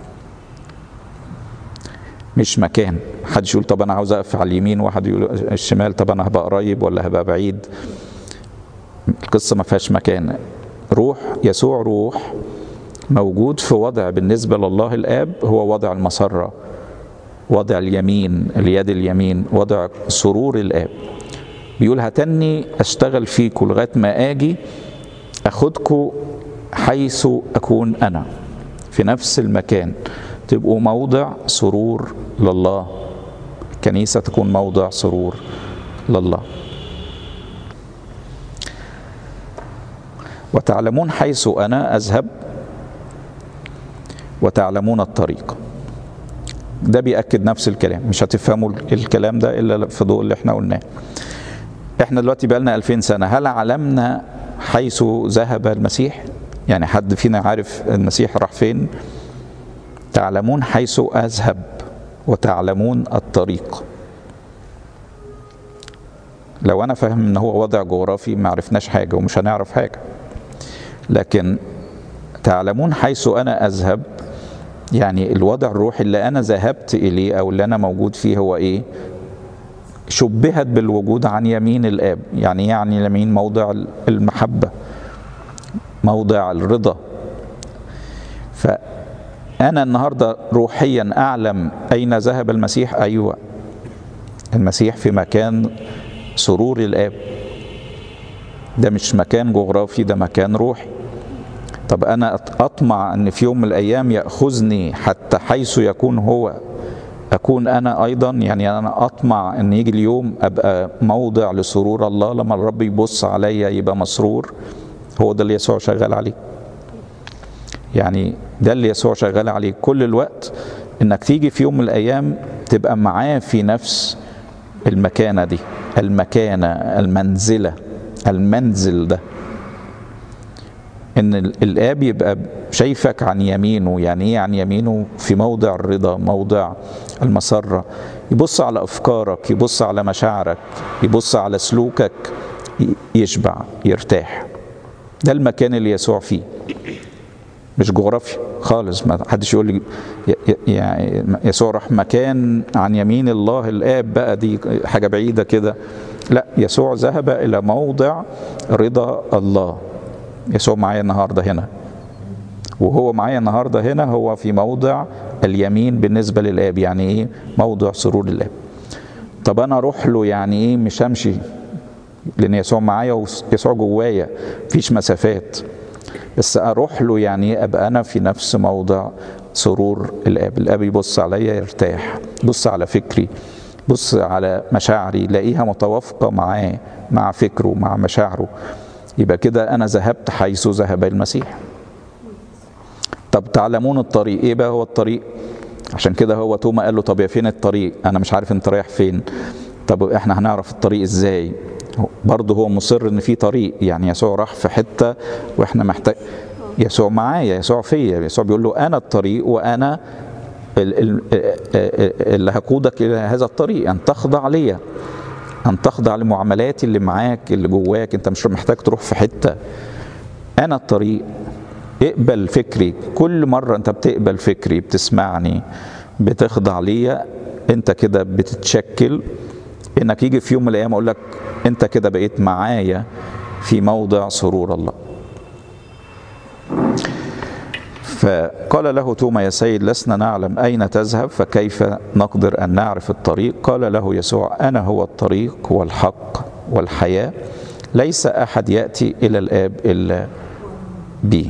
مش مكان حد يقول طب أنا عاوز أقف على اليمين واحد يقول الشمال طب أنا هبقى قريب ولا هبقى بعيد القصة ما فيهاش مكان روح يسوع روح موجود في وضع بالنسبة لله الآب هو وضع المسرة وضع اليمين اليد اليمين وضع سرور الآب بيقول هتني أشتغل فيكم لغاية ما آجي أخدكم حيث أكون أنا في نفس المكان تبقوا موضع سرور لله الكنيسة تكون موضع سرور لله وتعلمون حيث أنا أذهب وتعلمون الطريق ده بيأكد نفس الكلام مش هتفهموا الكلام ده إلا في ضوء اللي احنا قلناه احنا دلوقتي بقالنا 2000 سنة هل علمنا حيث ذهب المسيح يعني حد فينا عارف المسيح راح فين تعلمون حيث أذهب وتعلمون الطريق لو أنا فاهم إن هو وضع جغرافي ما عرفناش حاجة ومش هنعرف حاجة لكن تعلمون حيث أنا أذهب يعني الوضع الروحي اللي أنا ذهبت إليه أو اللي أنا موجود فيه هو إيه شبهت بالوجود عن يمين الآب يعني يعني يمين موضع المحبة موضع الرضا فأنا النهاردة روحيا أعلم أين ذهب المسيح أيوة المسيح في مكان سرور الآب ده مش مكان جغرافي ده مكان روحي طب أنا أطمع أن في يوم من الأيام يأخذني حتى حيث يكون هو أكون أنا أيضا يعني أنا أطمع أن يجي اليوم أبقى موضع لسرور الله لما الرب يبص عليا يبقى مسرور هو ده اللي يسوع شغال عليه يعني ده اللي يسوع شغال عليه كل الوقت انك تيجي في يوم من الايام تبقى معاه في نفس المكانه دي المكانه المنزله المنزل ده ان الاب يبقى شايفك عن يمينه يعني ايه عن يمينه في موضع الرضا موضع المسره يبص على افكارك يبص على مشاعرك يبص على سلوكك يشبع يرتاح ده المكان اللي يسوع فيه مش جغرافيا خالص ما حدش يقول لي يعني يسوع راح مكان عن يمين الله الاب بقى دي حاجه بعيده كده لا يسوع ذهب الى موضع رضا الله يسوع معايا النهارده هنا وهو معايا النهارده هنا هو في موضع اليمين بالنسبه للاب يعني ايه موضع سرور الاب طب انا اروح له يعني ايه مش همشي لان يسوع معايا ويسوع جوايا مفيش مسافات بس اروح له يعني ابقى انا في نفس موضع سرور الاب الاب يبص عليا يرتاح يبص على فكري بص على مشاعري لاقيها متوافقه معاه مع فكره مع مشاعره يبقى كده انا ذهبت حيث ذهب المسيح طب تعلمون الطريق ايه بقى هو الطريق عشان كده هو توما قال له طب يا فين الطريق انا مش عارف انت رايح فين طب احنا هنعرف الطريق ازاي برضه هو مصر ان في طريق يعني يسوع راح في حته واحنا محتاج يسوع معايا يسوع فيا يسوع بيقول له انا الطريق وانا اللي هقودك الى هذا الطريق ان تخضع ليا ان تخضع لمعاملاتي اللي معاك اللي جواك انت مش محتاج تروح في حته انا الطريق اقبل فكري كل مره انت بتقبل فكري بتسمعني بتخضع ليا انت كده بتتشكل انك يجي في يوم من الايام اقول لك انت كده بقيت معايا في موضع سرور الله فقال له توما يا سيد لسنا نعلم اين تذهب فكيف نقدر ان نعرف الطريق قال له يسوع انا هو الطريق والحق والحياه ليس احد ياتي الى الاب الا بي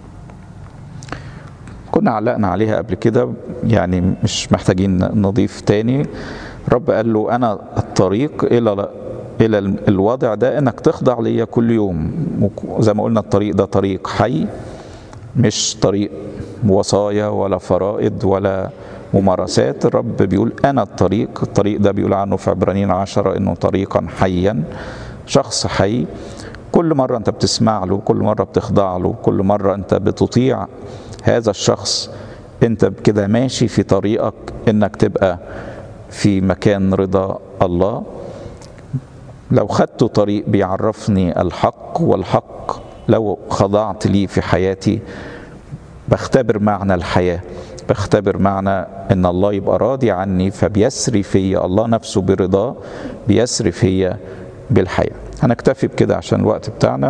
كنا علقنا عليها قبل كده يعني مش محتاجين نضيف تاني رب قال له انا الطريق الى الى الوضع ده انك تخضع ليا كل يوم زي ما قلنا الطريق ده طريق حي مش طريق وصايا ولا فرائض ولا ممارسات الرب بيقول انا الطريق الطريق ده بيقول عنه في عبرانيين عشرة انه طريقا حيا شخص حي كل مرة انت بتسمع له كل مرة بتخضع له كل مرة انت بتطيع هذا الشخص انت كده ماشي في طريقك انك تبقى في مكان رضا الله لو خدت طريق بيعرفني الحق والحق لو خضعت لي في حياتي بختبر معنى الحياة بختبر معنى ان الله يبقى راضي عني فبيسري فيا الله نفسه برضاه بيسري فيا بالحياة هنكتفي بكده عشان الوقت بتاعنا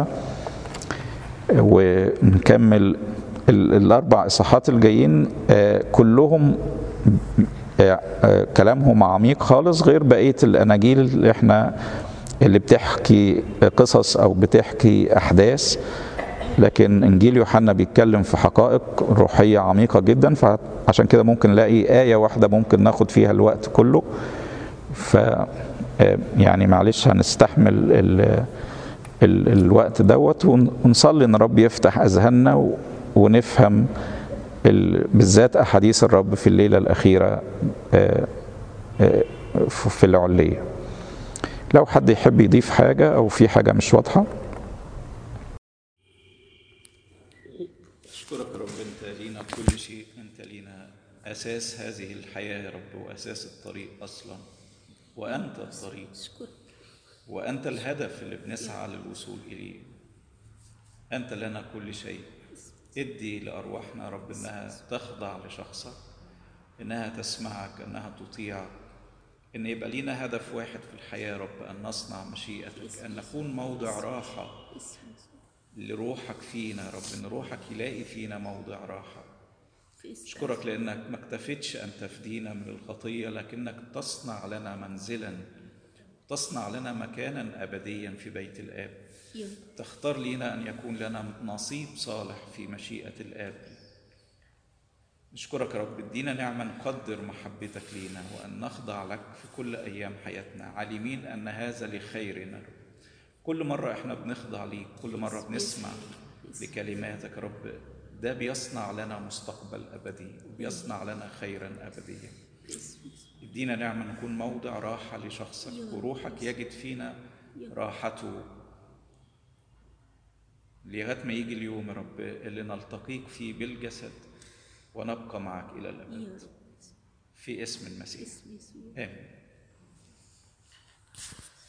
ونكمل الاربع اصحاحات الجايين كلهم كلامهم عميق خالص غير بقيه الاناجيل اللي احنا اللي بتحكي قصص او بتحكي احداث لكن انجيل يوحنا بيتكلم في حقائق روحيه عميقه جدا فعشان كده ممكن نلاقي ايه واحده ممكن ناخد فيها الوقت كله ف يعني معلش هنستحمل ال ال الوقت دوت ونصلي ان رب يفتح اذهاننا ونفهم بالذات احاديث الرب في الليله الاخيره في العليه لو حد يحب يضيف حاجه او في حاجه مش واضحه اشكرك يا رب انت لينا كل شيء انت لينا اساس هذه الحياه يا رب واساس الطريق اصلا وانت الطريق وانت الهدف اللي بنسعى للوصول اليه انت لنا كل شيء ادي لارواحنا يا رب انها تخضع لشخصك انها تسمعك انها تطيعك ان يبقى لينا هدف واحد في الحياه يا رب ان نصنع مشيئتك ان نكون موضع راحه لروحك فينا يا رب ان روحك يلاقي فينا موضع راحه اشكرك لانك ما اكتفيتش ان تفدينا من الخطيه لكنك تصنع لنا منزلا تصنع لنا مكانا ابديا في بيت الاب تختار لنا ان يكون لنا نصيب صالح في مشيئه الاب نشكرك يا رب ادينا نعمه نقدر محبتك لينا وان نخضع لك في كل ايام حياتنا عالمين ان هذا لخيرنا كل مره احنا بنخضع ليك كل مره بنسمع لكلماتك يا رب ده بيصنع لنا مستقبل ابدي وبيصنع لنا خيرا ابديا ادينا نعمه نكون موضع راحه لشخصك وروحك يجد فينا راحته لغايه ما يجي اليوم يا رب اللي نلتقيك فيه بالجسد ونبقى معك الى يا الابد رب في اسم المسيح اسم يسوع امين